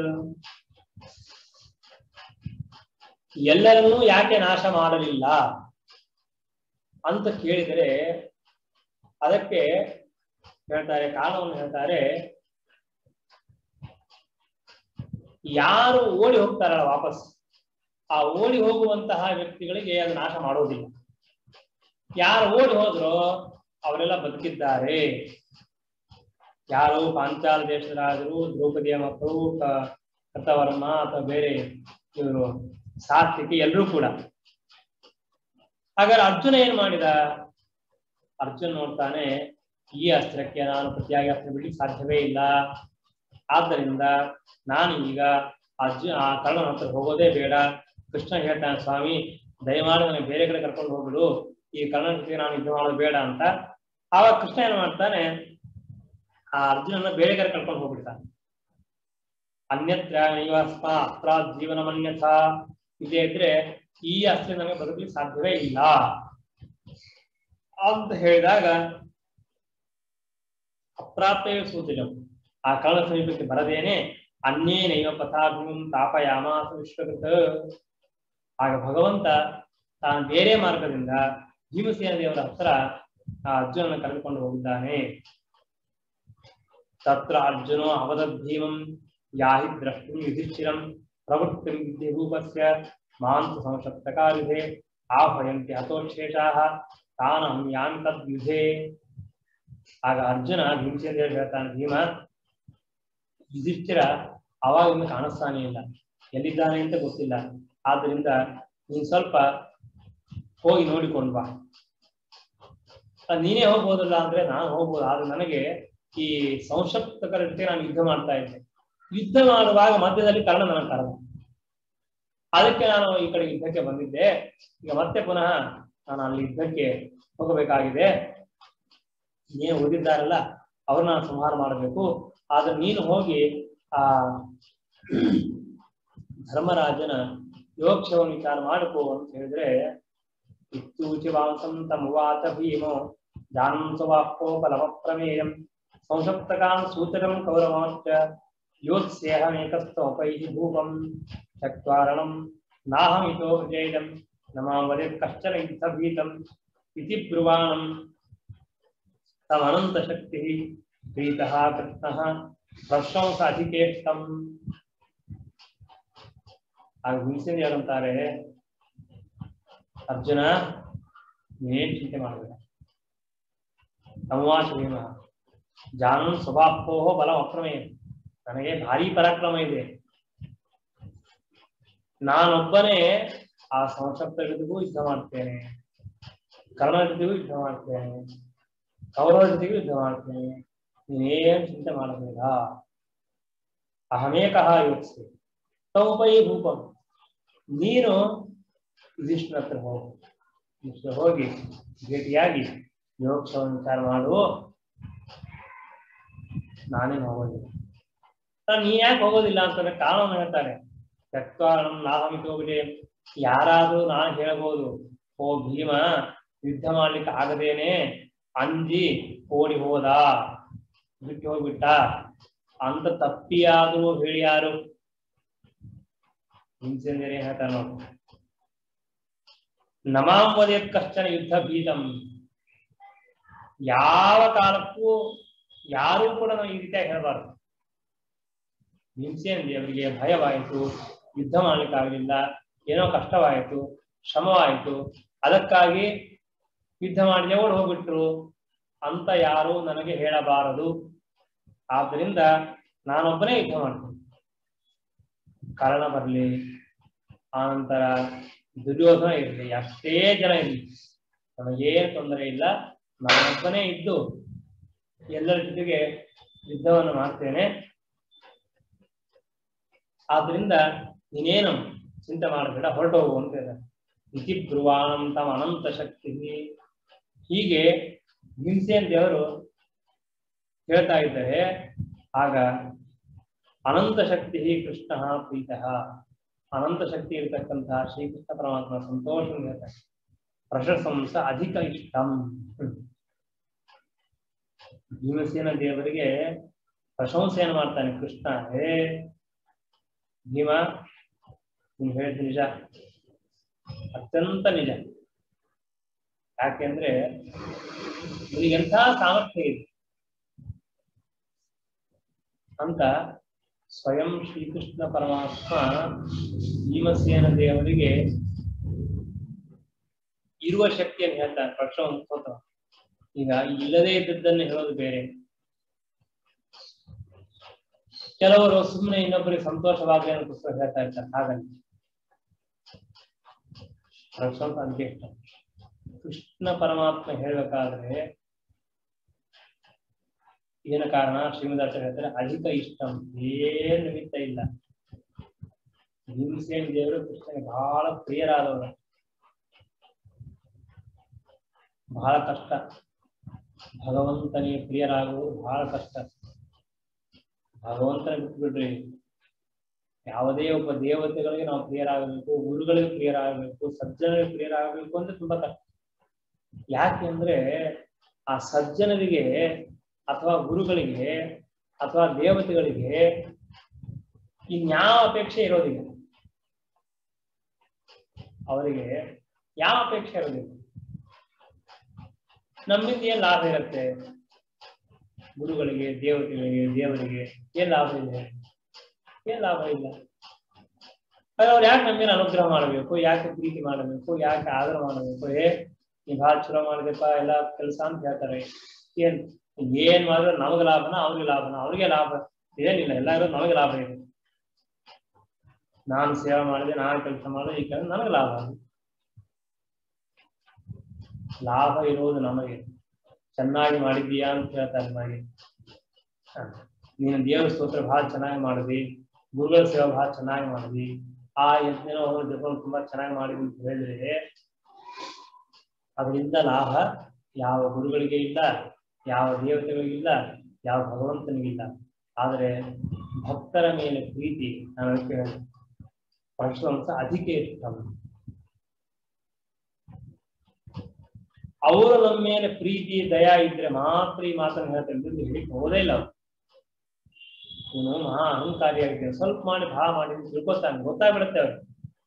ಎಲ್ಲರನ್ನೂ ಯಾಕೆ ನಾಶ ಮಾಡಲಿಲ್ಲ ಅಂತ ಕೇಳಿದರೆ ಅದಕ್ಕೆ ಹೇಳ್ತಾರೆ ಕಾರಣವನ್ನು ಹೇಳ್ತಾರೆ ಯಾರು ಓಡಿ ಹೋಗ್ತಾರಲ್ಲ ವಾಪಸ್ ಆ ಓಡಿ ಹೋಗುವಂತಹ ವ್ಯಕ್ತಿಗಳಿಗೆ ಅದು ನಾಶ ಮಾಡೋದಿಲ್ಲ ಯಾರು ಓಡಿ ಹೋದ್ರೋ ಅವರೆಲ್ಲ ಬದುಕಿದ್ದಾರೆ ಯಾರು ಪಾಂಚಾಲ ದೇಶದ ರಾಜರು ದ್ರೌಪದಿಯ ಮಕ್ಕಳು ಕ- ಕೃತವರ್ಮ ಅಥವಾ ಬೇರೆ ಇವರು ಸಾತ್ವಿಕಿ ಎಲ್ಲರೂ ಕೂಡ ಹಾಗಾದ್ರೆ ಅರ್ಜುನ ಏನ್ ಮಾಡಿದ ಅರ್ಜುನ್ ನೋಡ್ತಾನೆ ಈ ಅಸ್ತ್ರಕ್ಕೆ ನಾನು ಪ್ರತಿಯಾಗಿ ಅಸ್ತ್ರ ಬಿಡ್ಲಿಕ್ಕೆ ಸಾಧ್ಯವೇ ಇಲ್ಲ ಆದ್ದರಿಂದ ನಾನು ಈಗ ಅರ್ಜುನ ಆ ಕರ್ಣನ ಹತ್ರ ಹೋಗೋದೇ ಬೇಡ ಕೃಷ್ಣ ಹೇಳ್ತಾನೆ ಸ್ವಾಮಿ ದಯಮಾಡಿ ನನಗೆ ಬೇರೆ ಕಡೆ ಕರ್ಕೊಂಡು ಹೋಗ್ಬಿಡು ಈ ಕರ್ಣನ ಜೊತೆಗೆ ನಾನು ಯುದ್ಧ ಮಾಡೋದು ಬೇಡ ಅಂತ ಆವಾಗ ಕೃಷ್ಣ ಏನ್ ಮಾಡ್ತಾನೆ ಆ ಅರ್ಜುನನ ಬೇರೆ ಕಡೆ ಕರ್ಕೊಂಡು ಹೋಗ್ಬಿಡ್ತಾನೆ ಅನ್ಯತ್ರ ನೈವಾಸ್ಮ ಅಸ್ತ್ರ ಜೀವನಮನ್ಯಥ ಇದೇ ಇದ್ರೆ ಈ ಅಸ್ತ್ರ ನಮಗೆ ಬದುಕಲಿಕ್ಕೆ ಸಾಧ್ಯವೇ ಇಲ್ಲ ಅಂತ ಹೇಳಿದಾಗ ಅಪ್ರಾಪ್ತವೇ ಸೂಚಿತ ಆ ಕರ್ಣ ಸಮೀಪಕ್ಕೆ ಬರದೇನೆ ಅನ್ಯೇನೈವ ಪಥಾಭಿಮಂ ತಾಪಯಾಮಾಸ ವಿಶ್ವಕೃತ ಆಗ ಭಗವಂತ ತಾನು ಬೇರೆ ಮಾರ್ಗದಿಂದ ಭೀಮಸೇನ ದೇವರ ಹತ್ರ ಆ ಅರ್ಜುನನ ಕರೆದುಕೊಂಡು ಹೋಗಿದ್ದಾನೆ ತತ್ರ ಅರ್ಜುನೋ ಅವದದ್ ಭೀಮಂ ಯಾಹಿ ದ್ರಷ್ಟುಂ ಯುಧಿಷ್ಠಿರಂ ಪ್ರವೃತ್ತಿಂ ವಿದ್ಯರೂಪಸ್ಯ ಮಾಂಸ ಸಂಶಕ್ತಕಾರಿಧೆ ಆಹ್ವಯಂತಿ ಹತೋಶೇಷಾಃ ತಾನಹಂ ಯಾನ್ ತದ್ಯುಧೆ ಆಗ ಅರ್ಜುನ ಭೀಮಸೇನ ದೇವರು ಹೇಳ್ತಾನೆ ಭೀಮ ಯುಧಿಷ್ಠಿರ ಅವಾಗ ಇನ್ನು ಕಾಣಿಸ್ತಾನೆ ಇಲ್ಲ ಎಲ್ಲಿದ್ದಾನೆ ಅಂತ ಗೊತ್ತಿಲ್ಲ ಆದ್ರಿಂದ ನೀನ್ ಸ್ವಲ್ಪ ಹೋಗಿ ನೋಡಿಕೊಂಡು ಬಾ ಅಹ್ ನೀನೇ ಹೋಗ್ಬೋದಲ್ಲ ಅಂದ್ರೆ ನಾನು ಹೋಗ್ಬೋದು ಆದ್ರೆ ನನಗೆ ಈ ಸಂಶಕ್ತಕರ ಜೊತೆ ನಾನು ಯುದ್ಧ ಮಾಡ್ತಾ ಇದ್ದೆ ಯುದ್ಧ ಮಾಡುವಾಗ ಮಧ್ಯದಲ್ಲಿ ಕರ್ಣ ನನ್ನ ಕರೆದ ಅದಕ್ಕೆ ನಾನು ಈ ಕಡೆ ಯುದ್ಧಕ್ಕೆ ಬಂದಿದ್ದೆ ಈಗ ಮತ್ತೆ ಪುನಃ ನಾನು ಅಲ್ಲಿ ಯುದ್ಧಕ್ಕೆ ಹೋಗಬೇಕಾಗಿದೆ ನೀನು ಓದಿದ್ದಾರಲ್ಲ ಅವ್ರನ್ನ ನಾನು ಸಂಹಾರ ಮಾಡಬೇಕು ಆದ್ರೆ ನೀನು ಹೋಗಿ ಆ ಧರ್ಮರಾಜನ ಯೋಗಕ್ಷವನ್ನು ವಿಚಾರ ಮಾಡಿಕೋ ಅಂತ ಹೇಳಿದ್ರೆ ಇತ್ತೂಚಿ ವಾಂಸಂ ತಮುವಾತ ಭೀಮೋ ಜಾನಂಸವಾಕ್ಕೋಪಲಮಪ್ರಮೇಯಂ ಸಂಸಪ್ತಕಾನ್ ಸೂಚಕಂ ಕೌರವಾಂಚ ಯೋತ್ಸ್ಯಹಮೇಕಸ್ತೋಪೈಃ ಭೂಪಂ ಚಕ್ವಾರಣಂ ನಾಹಮಿತೋ ವಿಜೇಯಂ ನಮಾಂ ವದೇತ್ ಕಶ್ಚನ ಯುದ್ಧಭೀತಂ ಇತಿ ಬ್ರುವಾಣಂ ತಮನಂತ ಶಕ್ತಿ ಪ್ರೀತಃ ಕೃಷ್ಣಃ ಪ್ರಶಂಸ ಅಧಿಕೇಷ್ಟಂ ಆಗ ಹಿಂಸೆಂದು ಹೇಳಂತಾರೆ ಅರ್ಜುನ ನೀನೇನ್ ಚಿಂತೆ ಮಾಡಬೇಡ ಸಂವಾಸ ಭೀಮ ಜಾನನ್ ಸ್ವಭಾಪೋಹ ಬಲ ಅಪ್ರಮೇಯ ನನಗೆ ಭಾರಿ ಪರಾಕ್ರಮ ಇದೆ ನಾನೊಬ್ಬನೇ ಆ ಸಂಸಪ್ತ ಜೊತೆಗೂ ಯುದ್ಧ ಮಾಡ್ತೇನೆ ಕರ್ಣ ಜೊತೆಗೂ ಯುದ್ಧ ಮಾಡ್ತೇನೆ ಕೌರವ ಜೊತೆಗೂ ಯುದ್ಧ ಮಾಡ್ತೇನೆ ನೀನೇನ್ ಚಿಂತೆ ಮಾಡಬೇಡ ಅಹಮೇಕಃ ಯೋಚಿಸಿ ತೌಪೈ ಭೂಪಂ ನೀನು ಯುಧಿಷ್ಠಿರ ಹತ್ರ ಹೋಗು ಯುಧಿಷ್ಠಿರ ಹೋಗಿ ಭೇಟಿಯಾಗಿ ಯೋಗಕ್ಷವನ್ನು ವಿಚಾರ ಮಾಡು ನಾನೇನು ಹೋಗೋದಿಲ್ಲ ಸರ್ ನೀನ್ ಯಾಕೆ ಹೋಗೋದಿಲ್ಲ ಅಂತಂದ್ರೆ ಕಾರಣ ಹೇಳ್ತಾರೆ ತತ್ಕಾರಣ ನಾಹಮಿತ ಹೋಗಲಿ ಯಾರಾದ್ರೂ ನಾನು ಹೇಳ್ಬೋದು ಓ ಭೀಮ ಯುದ್ಧ ಮಾಡ್ಲಿಕ್ಕೆ ಆಗದೇನೆ ಅಂಜಿ ಓಡಿ ಹೋದ ಬಿಟ್ಟು ಹೋಗ್ಬಿಟ್ಟ ಅಂತ ತಪ್ಪಿಯಾದ್ರೂ ಹೇಳಿ ಯಾರು ಹಿಂಸೆಂದರೆ ಹೇಳ್ತಾರೆ ನೋಡಿ ನಮಾಂವದೇ ಕಷ್ಟನ ಯುದ್ಧ ಭೀತಂ ಯಾವ ಕಾಲಕ್ಕೂ ಯಾರೂ ಕೂಡ ನಾವು ಈ ರೀತಿಯಾಗಿ ಹೇಳಬಾರ್ದು ಹಿಂಸೆಂದಿ ಅವರಿಗೆ ಭಯವಾಯಿತು ಯುದ್ಧ ಮಾಡ್ಲಿಕ್ಕಾಗಲಿಲ್ಲ ಏನೋ ಕಷ್ಟವಾಯಿತು ಶ್ರಮವಾಯಿತು ಅದಕ್ಕಾಗಿ ಯುದ್ಧ ಮಾಡಿ ಓಡ್ ಹೋಗ್ಬಿಟ್ರು ಅಂತ ಯಾರು ನನಗೆ ಹೇಳಬಾರದು ಆದ್ದರಿಂದ ನಾನೊಬ್ಬನೇ ಯುದ್ಧ ಮಾಡ್ತೀನಿ ಕಾರಣ ಬರಲಿ ಆನಂತರ ದುರ್ಯೋಧನ ಇರಲಿ ಅಷ್ಟೇ ಜನ ಇರಲಿ ನಮಗೇನು ತೊಂದರೆ ಇಲ್ಲ ನಾನೊಬ್ಬನೇ ಇದ್ದು ಎಲ್ಲರ ಜೊತೆಗೆ ಯುದ್ಧವನ್ನು ಮಾಡ್ತೇನೆ ಆದ್ರಿಂದ ನೀನೇನು ಚಿಂತೆ ಮಾಡಬೇಡ ಹೊರಟು ಹೋಗು ಅಂತ ಹೇಳಿದ ಇತಿ ಬ್ರುವಾಣಂ ತಮ ಅನಂತ ಶಕ್ತಿ ಹೀಗೆ ಭೀಮಸೇನ್ ದೇವರು ಹೇಳ್ತಾ ಇದ್ದಾರೆ ಆಗ ಅನಂತ ಶಕ್ತಿ ಕೃಷ್ಣ ಪ್ರೀತಃ ಅನಂತ ಶಕ್ತಿ ಇರತಕ್ಕಂತಹ ಶ್ರೀಕೃಷ್ಣ ಪರಮಾತ್ಮ ಸಂತೋಷ ಹೇಳ್ತಾರೆ ಪ್ರಶಂಸ ಅಧಿಕ ಇಷ್ಟಂ ಭೀಮಸೇನ ದೇವರಿಗೆ ಪ್ರಶಂಸೆಯನ್ನು ಮಾಡ್ತಾನೆ ಕೃಷ್ಣ ಹೇ ಭೀಮ ನೀನ್ ಹೇಳಿದ ನಿಜ ಅತ್ಯಂತ ನಿಜ ಯಾಕೆಂದ್ರೆ ನಿನಗೆಂಥ ಸಾಮರ್ಥ್ಯ ಇದೆ ಅಂತ ಸ್ವಯಂ ಶ್ರೀಕೃಷ್ಣ ಪರಮಾತ್ಮ ಭೀಮಸೇನ ದೇವರಿಗೆ ಇರುವ ಶಕ್ತಿಯನ್ನು ಹೇಳ್ತಾನೆ ಪ್ರಶ್ನ ಈಗ ಇಲ್ಲದೇ ಇದ್ದದ್ದನ್ನು ಹೇಳೋದು ಬೇರೆ ಕೆಲವರು ಸುಮ್ಮನೆ ಇನ್ನೊಬ್ಬರಿಗೆ ಸಂತೋಷವಾಗಲಿ ಅನ್ನೋ ಪುಸ್ತಕ ಹೇಳ್ತಾ ಇರ್ತಾರೆ ಹಾಗಲ್ಲ ಪ್ರಶ್ನೆ ಅದಕ್ಕೆ ಇಷ್ಟ ಕೃಷ್ಣ ಪರಮಾತ್ಮ ಹೇಳ್ಬೇಕಾದ್ರೆ ಏನ ಕಾರಣ ಶ್ರೀಮದಾಚಾರ್ಯ ಹೇಳ್ತಾರೆ ಅಧಿಕ ಇಷ್ಟಂ ಏನು ನಿಮಿತ್ತ ಇಲ್ಲ ಭೀಮಸೇನ ದೇವರು ಕೃಷ್ಣನಿಗೆ ಬಹಳ ಪ್ರಿಯರಾದವರು ಬಹಳ ಕಷ್ಟ ಭಗವಂತನಿಗೆ ಪ್ರಿಯರಾಗುವುದು ಬಹಳ ಕಷ್ಟ ಭಗವಂತನ ಬಿಟ್ಬಿಡ್ರಿ ಯಾವುದೇ ಒಬ್ಬ ದೇವತೆಗಳಿಗೆ ನಾವು ಪ್ರಿಯರಾಗಬೇಕು ಗುರುಗಳಿಗೆ ಪ್ರಿಯರಾಗಬೇಕು ಸಜ್ಜನರಿಗೆ ಪ್ರಿಯರಾಗಬೇಕು ಅಂದ್ರೆ ತುಂಬಾ ಕಷ್ಟ ಯಾಕೆ ಅಂದ್ರೆ ಆ ಸಜ್ಜನರಿಗೆ ಅಥವಾ ಗುರುಗಳಿಗೆ ಅಥವಾ ದೇವತೆಗಳಿಗೆ ಇನ್ಯಾವ ಅಪೇಕ್ಷೆ ಇರೋದಿಲ್ಲ ಅವರಿಗೆ ಯಾವ ಅಪೇಕ್ಷೆ ಇರೋದಿಲ್ಲ ನಮ್ಮಿಂದ ಏನ್ ಲಾಭ ಇರುತ್ತೆ ಗುರುಗಳಿಗೆ ದೇವತೆಗಳಿಗೆ ದೇವರಿಗೆ ಏನ್ ಲಾಭ ಇದೆ ಏನ್ ಲಾಭ ಇಲ್ಲ ಆದ್ರೆ ಅವ್ರು ಯಾಕೆ ನಮ್ಮೇಲೆ ಅನುಗ್ರಹ ಮಾಡಬೇಕು ಯಾಕೆ ಪ್ರೀತಿ ಮಾಡಬೇಕು ಯಾಕೆ ಆದರ ಮಾಡಬೇಕು ಏ ನೀ ಭಾಳ ಚಲೋ ಮಾಡಿದೆಪ್ಪ ಎಲ್ಲ ಕೆಲಸ ಅಂತ ಹೇಳ್ತಾರೆ ಏನ್ ಏನ್ ಮಾಡಿದ್ರೆ ನಮಗೆ ಲಾಭನ ಅವ್ರಿಗೆ ಲಾಭನ ಅವ್ರಿಗೆ ಲಾಭ ಏನಿಲ್ಲ ಎಲ್ಲರೂ ನಮಗೆ ಲಾಭ ಇದೆ ನಾನು ಸೇವೆ ಮಾಡಿದೆ ನಾನು ಕೆಲಸ ಮಾಡಿದೆ ಈ ಕೆಲಸ ನನಗೆ ಲಾಭ ಲಾಭ ಇರೋದು ನಮಗೆ ಚೆನ್ನಾಗಿ ಮಾಡಿದ್ದೀಯಾ ಅಂತ ಹೇಳ್ತಾರೆ ನಮಗೆ ಹ. ನೀನು ದೇವರ ಸ್ತೋತ್ರ ಬಹಳ ಚೆನ್ನಾಗಿ ಮಾಡಿದಿ ಗುರುಗಳ ಸೇವೆ ಬಹಳ ಚೆನ್ನಾಗಿ ಮಾಡಿದಿ ಆ ಯಜ್ಞ ಜಪ ತುಂಬಾ ಚೆನ್ನಾಗಿ ಮಾಡಿದಿ ಅಂತ ಹೇಳಿದ್ರೆ ಅದರಿಂದ ಲಾಭ ಯಾವ ಗುರುಗಳಿಗೆ ಇಲ್ಲ ಯಾವ ದೇವತೆಗಳಿಗಿಲ್ಲ ಯಾವ ಭಗವಂತನಿಗಿಲ್ಲ ಆದರೆ ಭಕ್ತರ ಮೇಲೆ ಪ್ರೀತಿ ನಾನು ಅದಕ್ಕೆ ಹೇಳಿದೆ ಪರಶುವಂಶ ಅಧಿಕ ಇಷ್ಟ ಅವರು ನಮ್ಮ ಮೇಲೆ ಪ್ರೀತಿ ದಯಾ ಇದ್ರೆ ಮಾತ್ರ ಈ ಮಾತನ್ನು ಹೇಳ್ತಾರೆ ಇಲ್ಲದಿದ್ರೆ ಹೇಳಿಕ್ ಹೋಗೋದೇ ಇಲ್ಲ ಅವ್ರು. ಇವನು ಮಹಾ ಅಹಂಕಾರಿಯಾಗಿದ್ದಾನೆ ಸ್ವಲ್ಪ ಮಾಡಿ ಭಾ ಮಾಡಿ ಅಂತ ತಿಳ್ಕೊತಾನೆ ಗೊತ್ತಾಗ್ಬಿಡುತ್ತೆ ಅವ್ರಿಗೆ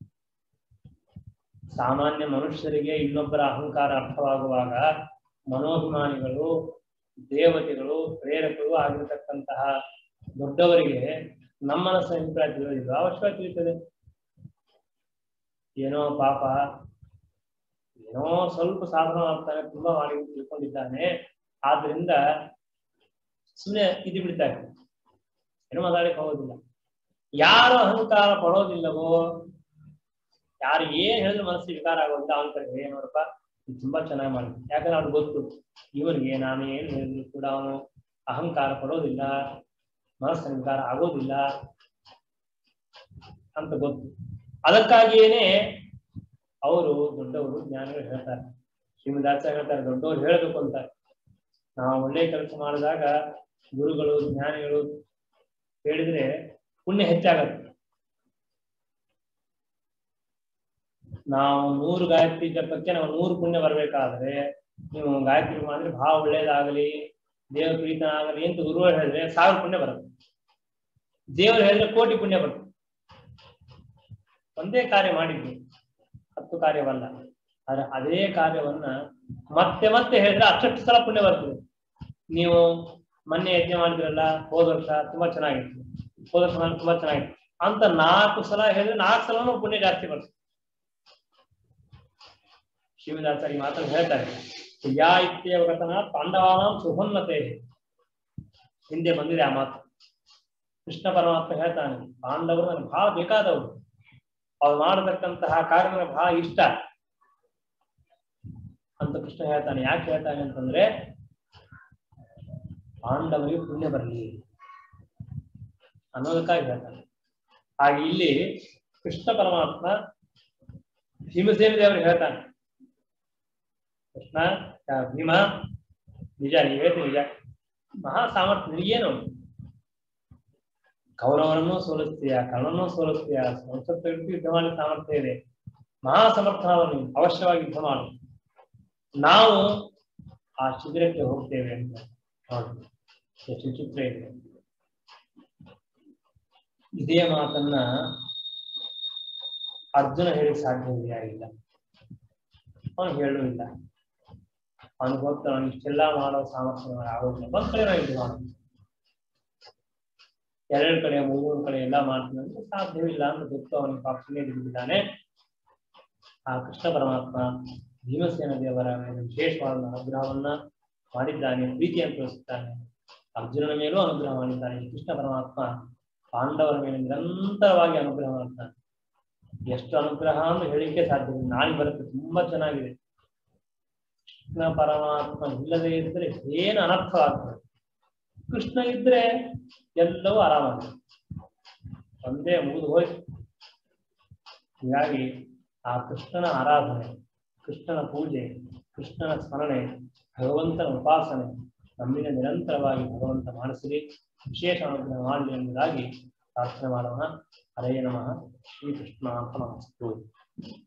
ಸಾಮಾನ್ಯ ಮನುಷ್ಯರಿಗೆ ಇನ್ನೊಬ್ಬರ ಅಹಂಕಾರ ಅರ್ಥವಾಗುವಾಗ ಮನೋಭಿಮಾನಿಗಳು ದೇವತೆಗಳು ಪ್ರೇರಕರು ಆಗಿರತಕ್ಕಂತಹ ದೊಡ್ಡವರಿಗೆ ನಮ್ಮ ಮನಸ್ಸು ಅಭಿಪ್ರಾಯ ತಿಳಿಯೋದಿಲ್ಲ ಅವಶ್ಯಕ ತಿಳಿತದೆ ಏನೋ ಪಾಪ ಏನೋ ಸ್ವಲ್ಪ ಸಾಧನ ಮಾಡ್ತಾನೆ ತುಂಬಾ ಮಾಡಿ ಅಂತ ತಿಳ್ಕೊಂಡಿದ್ದಾನೆ ಆದ್ರಿಂದ ಸುಮ್ಮನೆ ಇದು ಬಿಡ್ತಾರೆ ಏನು ಮಾತಾಡಕ್ಕೆ ಹೋಗೋದಿಲ್ಲ ಯಾರು ಅಹಂಕಾರ ಪಡೋದಿಲ್ಲವೋ ಯಾರು ಏನ್ ಹೇಳಿದ್ರು ಮನಸ್ಸಿಗೆ ವಿಕಾರ ಆಗೋದಿಲ್ಲ ಅವನ ಕಡೆ ಏ ನೋಡಪ್ಪ ಇದು ತುಂಬಾ ಚೆನ್ನಾಗಿ ಮಾಡಿದ್ವಿ ಯಾಕಂದ್ರೆ ಅವ್ರಿಗೆ ಗೊತ್ತು ಇವನಿಗೆ ನಾನು ಏನ್ ಹೇಳಿದ್ರು ಕೂಡ ಅವನು ಅಹಂಕಾರ ಪಡೋದಿಲ್ಲ ಮನಸ್ಸಿನ ವಿಕಾರ ಆಗೋದಿಲ್ಲ ಅಂತ ಗೊತ್ತು ಅದಕ್ಕಾಗಿಯೇನೆ ಅವರು ದೊಡ್ಡವರು ಜ್ಞಾನಿಗಳು ಹೇಳ್ತಾರೆ ಶ್ರೀಮದಾಚಾರ್ಯ ಹೇಳ್ತಾರೆ ದೊಡ್ಡವರು ಹೇಳಬೇಕು ಅಂತ ನಾವು ಒಳ್ಳೆ ಕೆಲಸ ಮಾಡಿದಾಗ ಗುರುಗಳು ಜ್ಞಾನಿಗಳು ಹೇಳಿದ್ರೆ ಪುಣ್ಯ ಹೆಚ್ಚಾಗತ್ತೆ ನಾವು ನೂರು ಗಾಯತ್ರಿ ಜಪಕ್ಕೆ ನಾವು ನೂರು ಪುಣ್ಯ ಬರ್ಬೇಕಾದ್ರೆ ನೀವು ಗಾಯತ್ರಿ ಮಾಡಿದ್ರೆ ಬಹಳ ಒಳ್ಳೇದಾಗಲಿ ದೇವ ಪ್ರೀತ ಆಗಲಿ ಅಂತ ಗುರುಗಳು ಹೇಳಿದ್ರೆ ಸಾವಿರ ಪುಣ್ಯ ಬರುತ್ತೆ ದೇವರು ಹೇಳಿದ್ರೆ ಕೋಟಿ ಪುಣ್ಯ ಬರುತ್ತೆ ಒಂದೇ ಕಾರ್ಯ ಮಾಡಿದ್ವಿ ಹತ್ತು ಕಾರ್ಯವಲ್ಲ ಆದ್ರೆ ಅದೇ ಕಾರ್ಯವನ್ನ ಮತ್ತೆ ಮತ್ತೆ ಹೇಳಿದ್ರೆ ಅಷ್ಟಷ್ಟು ಸಲ ಪುಣ್ಯ ಬರ್ತದೆ ನೀವು ಮೊನ್ನೆ ಯಜ್ಞ ಮಾಡಿದ್ರಲ್ಲ ಹೋದ ವರ್ಷ ತುಂಬಾ ಚೆನ್ನಾಗಿತ್ತು ಹೋದ ವರ್ಷ ಮಾಡಿದ್ರೆ ತುಂಬಾ ಚೆನ್ನಾಗಿತ್ತು ಅಂತ ನಾಲ್ಕು ಸಲ ಹೇಳಿದ್ರೆ ನಾಲ್ಕು ಸಲನೂ ಪುಣ್ಯ ಜಾಸ್ತಿ ಬರ್ತದೆ ಶಿವದಾಸರಿ ಮಾತನ್ನು ಹೇಳ್ತಾರೆ ಯಾ ಇತ್ಯವ ಕಥನ ಪಾಂಡವಾನಾಂ ಸುಹೋನ್ನತೆ ಹಿಂದೆ ಬಂದಿದೆ ಆ ಮಾತು ಕೃಷ್ಣ ಪರಮಾತ್ಮ ಹೇಳ್ತಾನೆ ಪಾಂಡವರು ನನಗೆ ಬಹಳ ಬೇಕಾದವರು ಅವ್ರು ಮಾಡತಕ್ಕಂತಹ ಕಾರ್ಯ ನನಗೆ ಬಹಳ ಇಷ್ಟ ಅಂತ ಕೃಷ್ಣ ಹೇಳ್ತಾನೆ ಯಾಕೆ ಹೇಳ್ತಾನೆ ಅಂತಂದ್ರೆ ಪಾಂಡವರಿಗೆ ಪುಣ್ಯ ಬರಲಿ ಅನ್ನೋದಕ್ಕಾಗಿ ಹೇಳ್ತಾನೆ ಹಾಗೆ ಇಲ್ಲಿ ಕೃಷ್ಣ ಪರಮಾತ್ಮ ಭೀಮಸೇನ ದೇವರಿಗೆ ಹೇಳ್ತಾನೆ ಕೃಷ್ಣ ಆ, ಭೀಮ ನಿಜ ನೀವು ಹೇಳ್ತೀನಿ ನಿಜ ಮಹಾ ಸಾಮರ್ಥ್ಯ ನಿನಗೇನು ಕೌರವರನ್ನು ಸೋಲಿಸ್ತೀಯ ಕರ್ಣನನ್ನು ಸೋಲಿಸ್ತೀಯ ಸಂಸತ್ತು ಯುದ್ಧ ಮಾಡಿ ಸಾಮರ್ಥ್ಯ ಇದೆ ಮಹಾ ಸಮರ್ಥನವನ್ನು ಅವಶ್ಯವಾಗಿ ಯುದ್ಧ ಮಾಡು ನಾವು ಆ ಶಿಬಿರಕ್ಕೆ ಹೋಗ್ತೇವೆ ಅಂತ ನೋಡಿ ಎಷ್ಟು ವಿಚಿತ್ರ ಇದೆ ಇದೇ ಮಾತನ್ನ ಅರ್ಜುನ ಹೇಳಿ ಸಾಧ್ಯವಿದೆಯಾ ಇಲ್ಲ ಅವನು ಹೇಳೂ ಇಲ್ಲ ಅವನಿಗೆ ಗೊತ್ತು ಅವನು ಇಷ್ಟೆಲ್ಲ ಮಾಡೋ ಸಾಮರ್ಥ್ಯ ನನಗೆ ಆಗೋದಿಲ್ಲ ಒಂದ್ ಕಡೆ ನಾವು ಇದು ಮಾಡೋದು ಎರಡೆರಡು ಕಡೆ ಮೂರು ಕಡೆ ಎಲ್ಲ ಮಾಡ್ತೀನಿ ಅಂದ್ರೆ ಸಾಧ್ಯವಿಲ್ಲ ಅಂತ ಗೊತ್ತು ಅವನಿಗೆ ಪಾಪನೇ ಬಿಟ್ಟಿದ್ದಾನೆ ಆ ಕೃಷ್ಣ ಪರಮಾತ್ಮ ಭೀಮಸೇನ ದೇವರ ಮೇಲೆ ವಿಶೇಷವಾದ ಅನುಗ್ರಹವನ್ನ ಮಾಡಿದ್ದಾನೆ ಪ್ರೀತಿಯನ್ನು ತೋರಿಸುತ್ತಾನೆ ಅರ್ಜುನನ ಮೇಲೂ ಅನುಗ್ರಹ ಮಾಡಿದ್ದಾನೆ ಈ ಕೃಷ್ಣ ಪರಮಾತ್ಮ ಪಾಂಡವರ ಮೇಲೆ ನಿರಂತರವಾಗಿ ಅನುಗ್ರಹ ಮಾಡ್ತಾನೆ ಎಷ್ಟು ಅನುಗ್ರಹ ಅಂತ ಹೇಳಿಕೆ ಸಾಧ್ಯವಿಲ್ಲ ನಾಳೆ ಬರುತ್ತೆ ತುಂಬಾ ಚೆನ್ನಾಗಿದೆ ಕೃಷ್ಣ ಪರಮಾತ್ಮ ಇಲ್ಲದೆ ಇದ್ರೆ ಏನು ಅನರ್ಥವಾಗ್ತದೆ ಕೃಷ್ಣ ಇದ್ರೆ ಎಲ್ಲವೂ ಆರಾಮಾಗಿದೆ ಒಂದೇ ಮುಗಿದು ಹೋಯ್ತು ಹೀಗಾಗಿ ಆ ಕೃಷ್ಣನ ಆರಾಧನೆ ಕೃಷ್ಣನ ಪೂಜೆ ಕೃಷ್ಣನ ಸ್ಮರಣೆ ಭಗವಂತನ ಉಪಾಸನೆ ನಮ್ಮಿಂದ ನಿರಂತರವಾಗಿ ಭಗವಂತ ಮಾಡಿಸಲಿ ವಿಶೇಷ ಅನುಗ್ರಹ ಮಾಡಲಿ ಎಂಬುದಾಗಿ ಪ್ರಾರ್ಥನೆ ಮಾಡೋಣ ಹರೇ ನಮಃ ಶ್ರೀಕೃಷ್ಣ ನಮಸ್ತು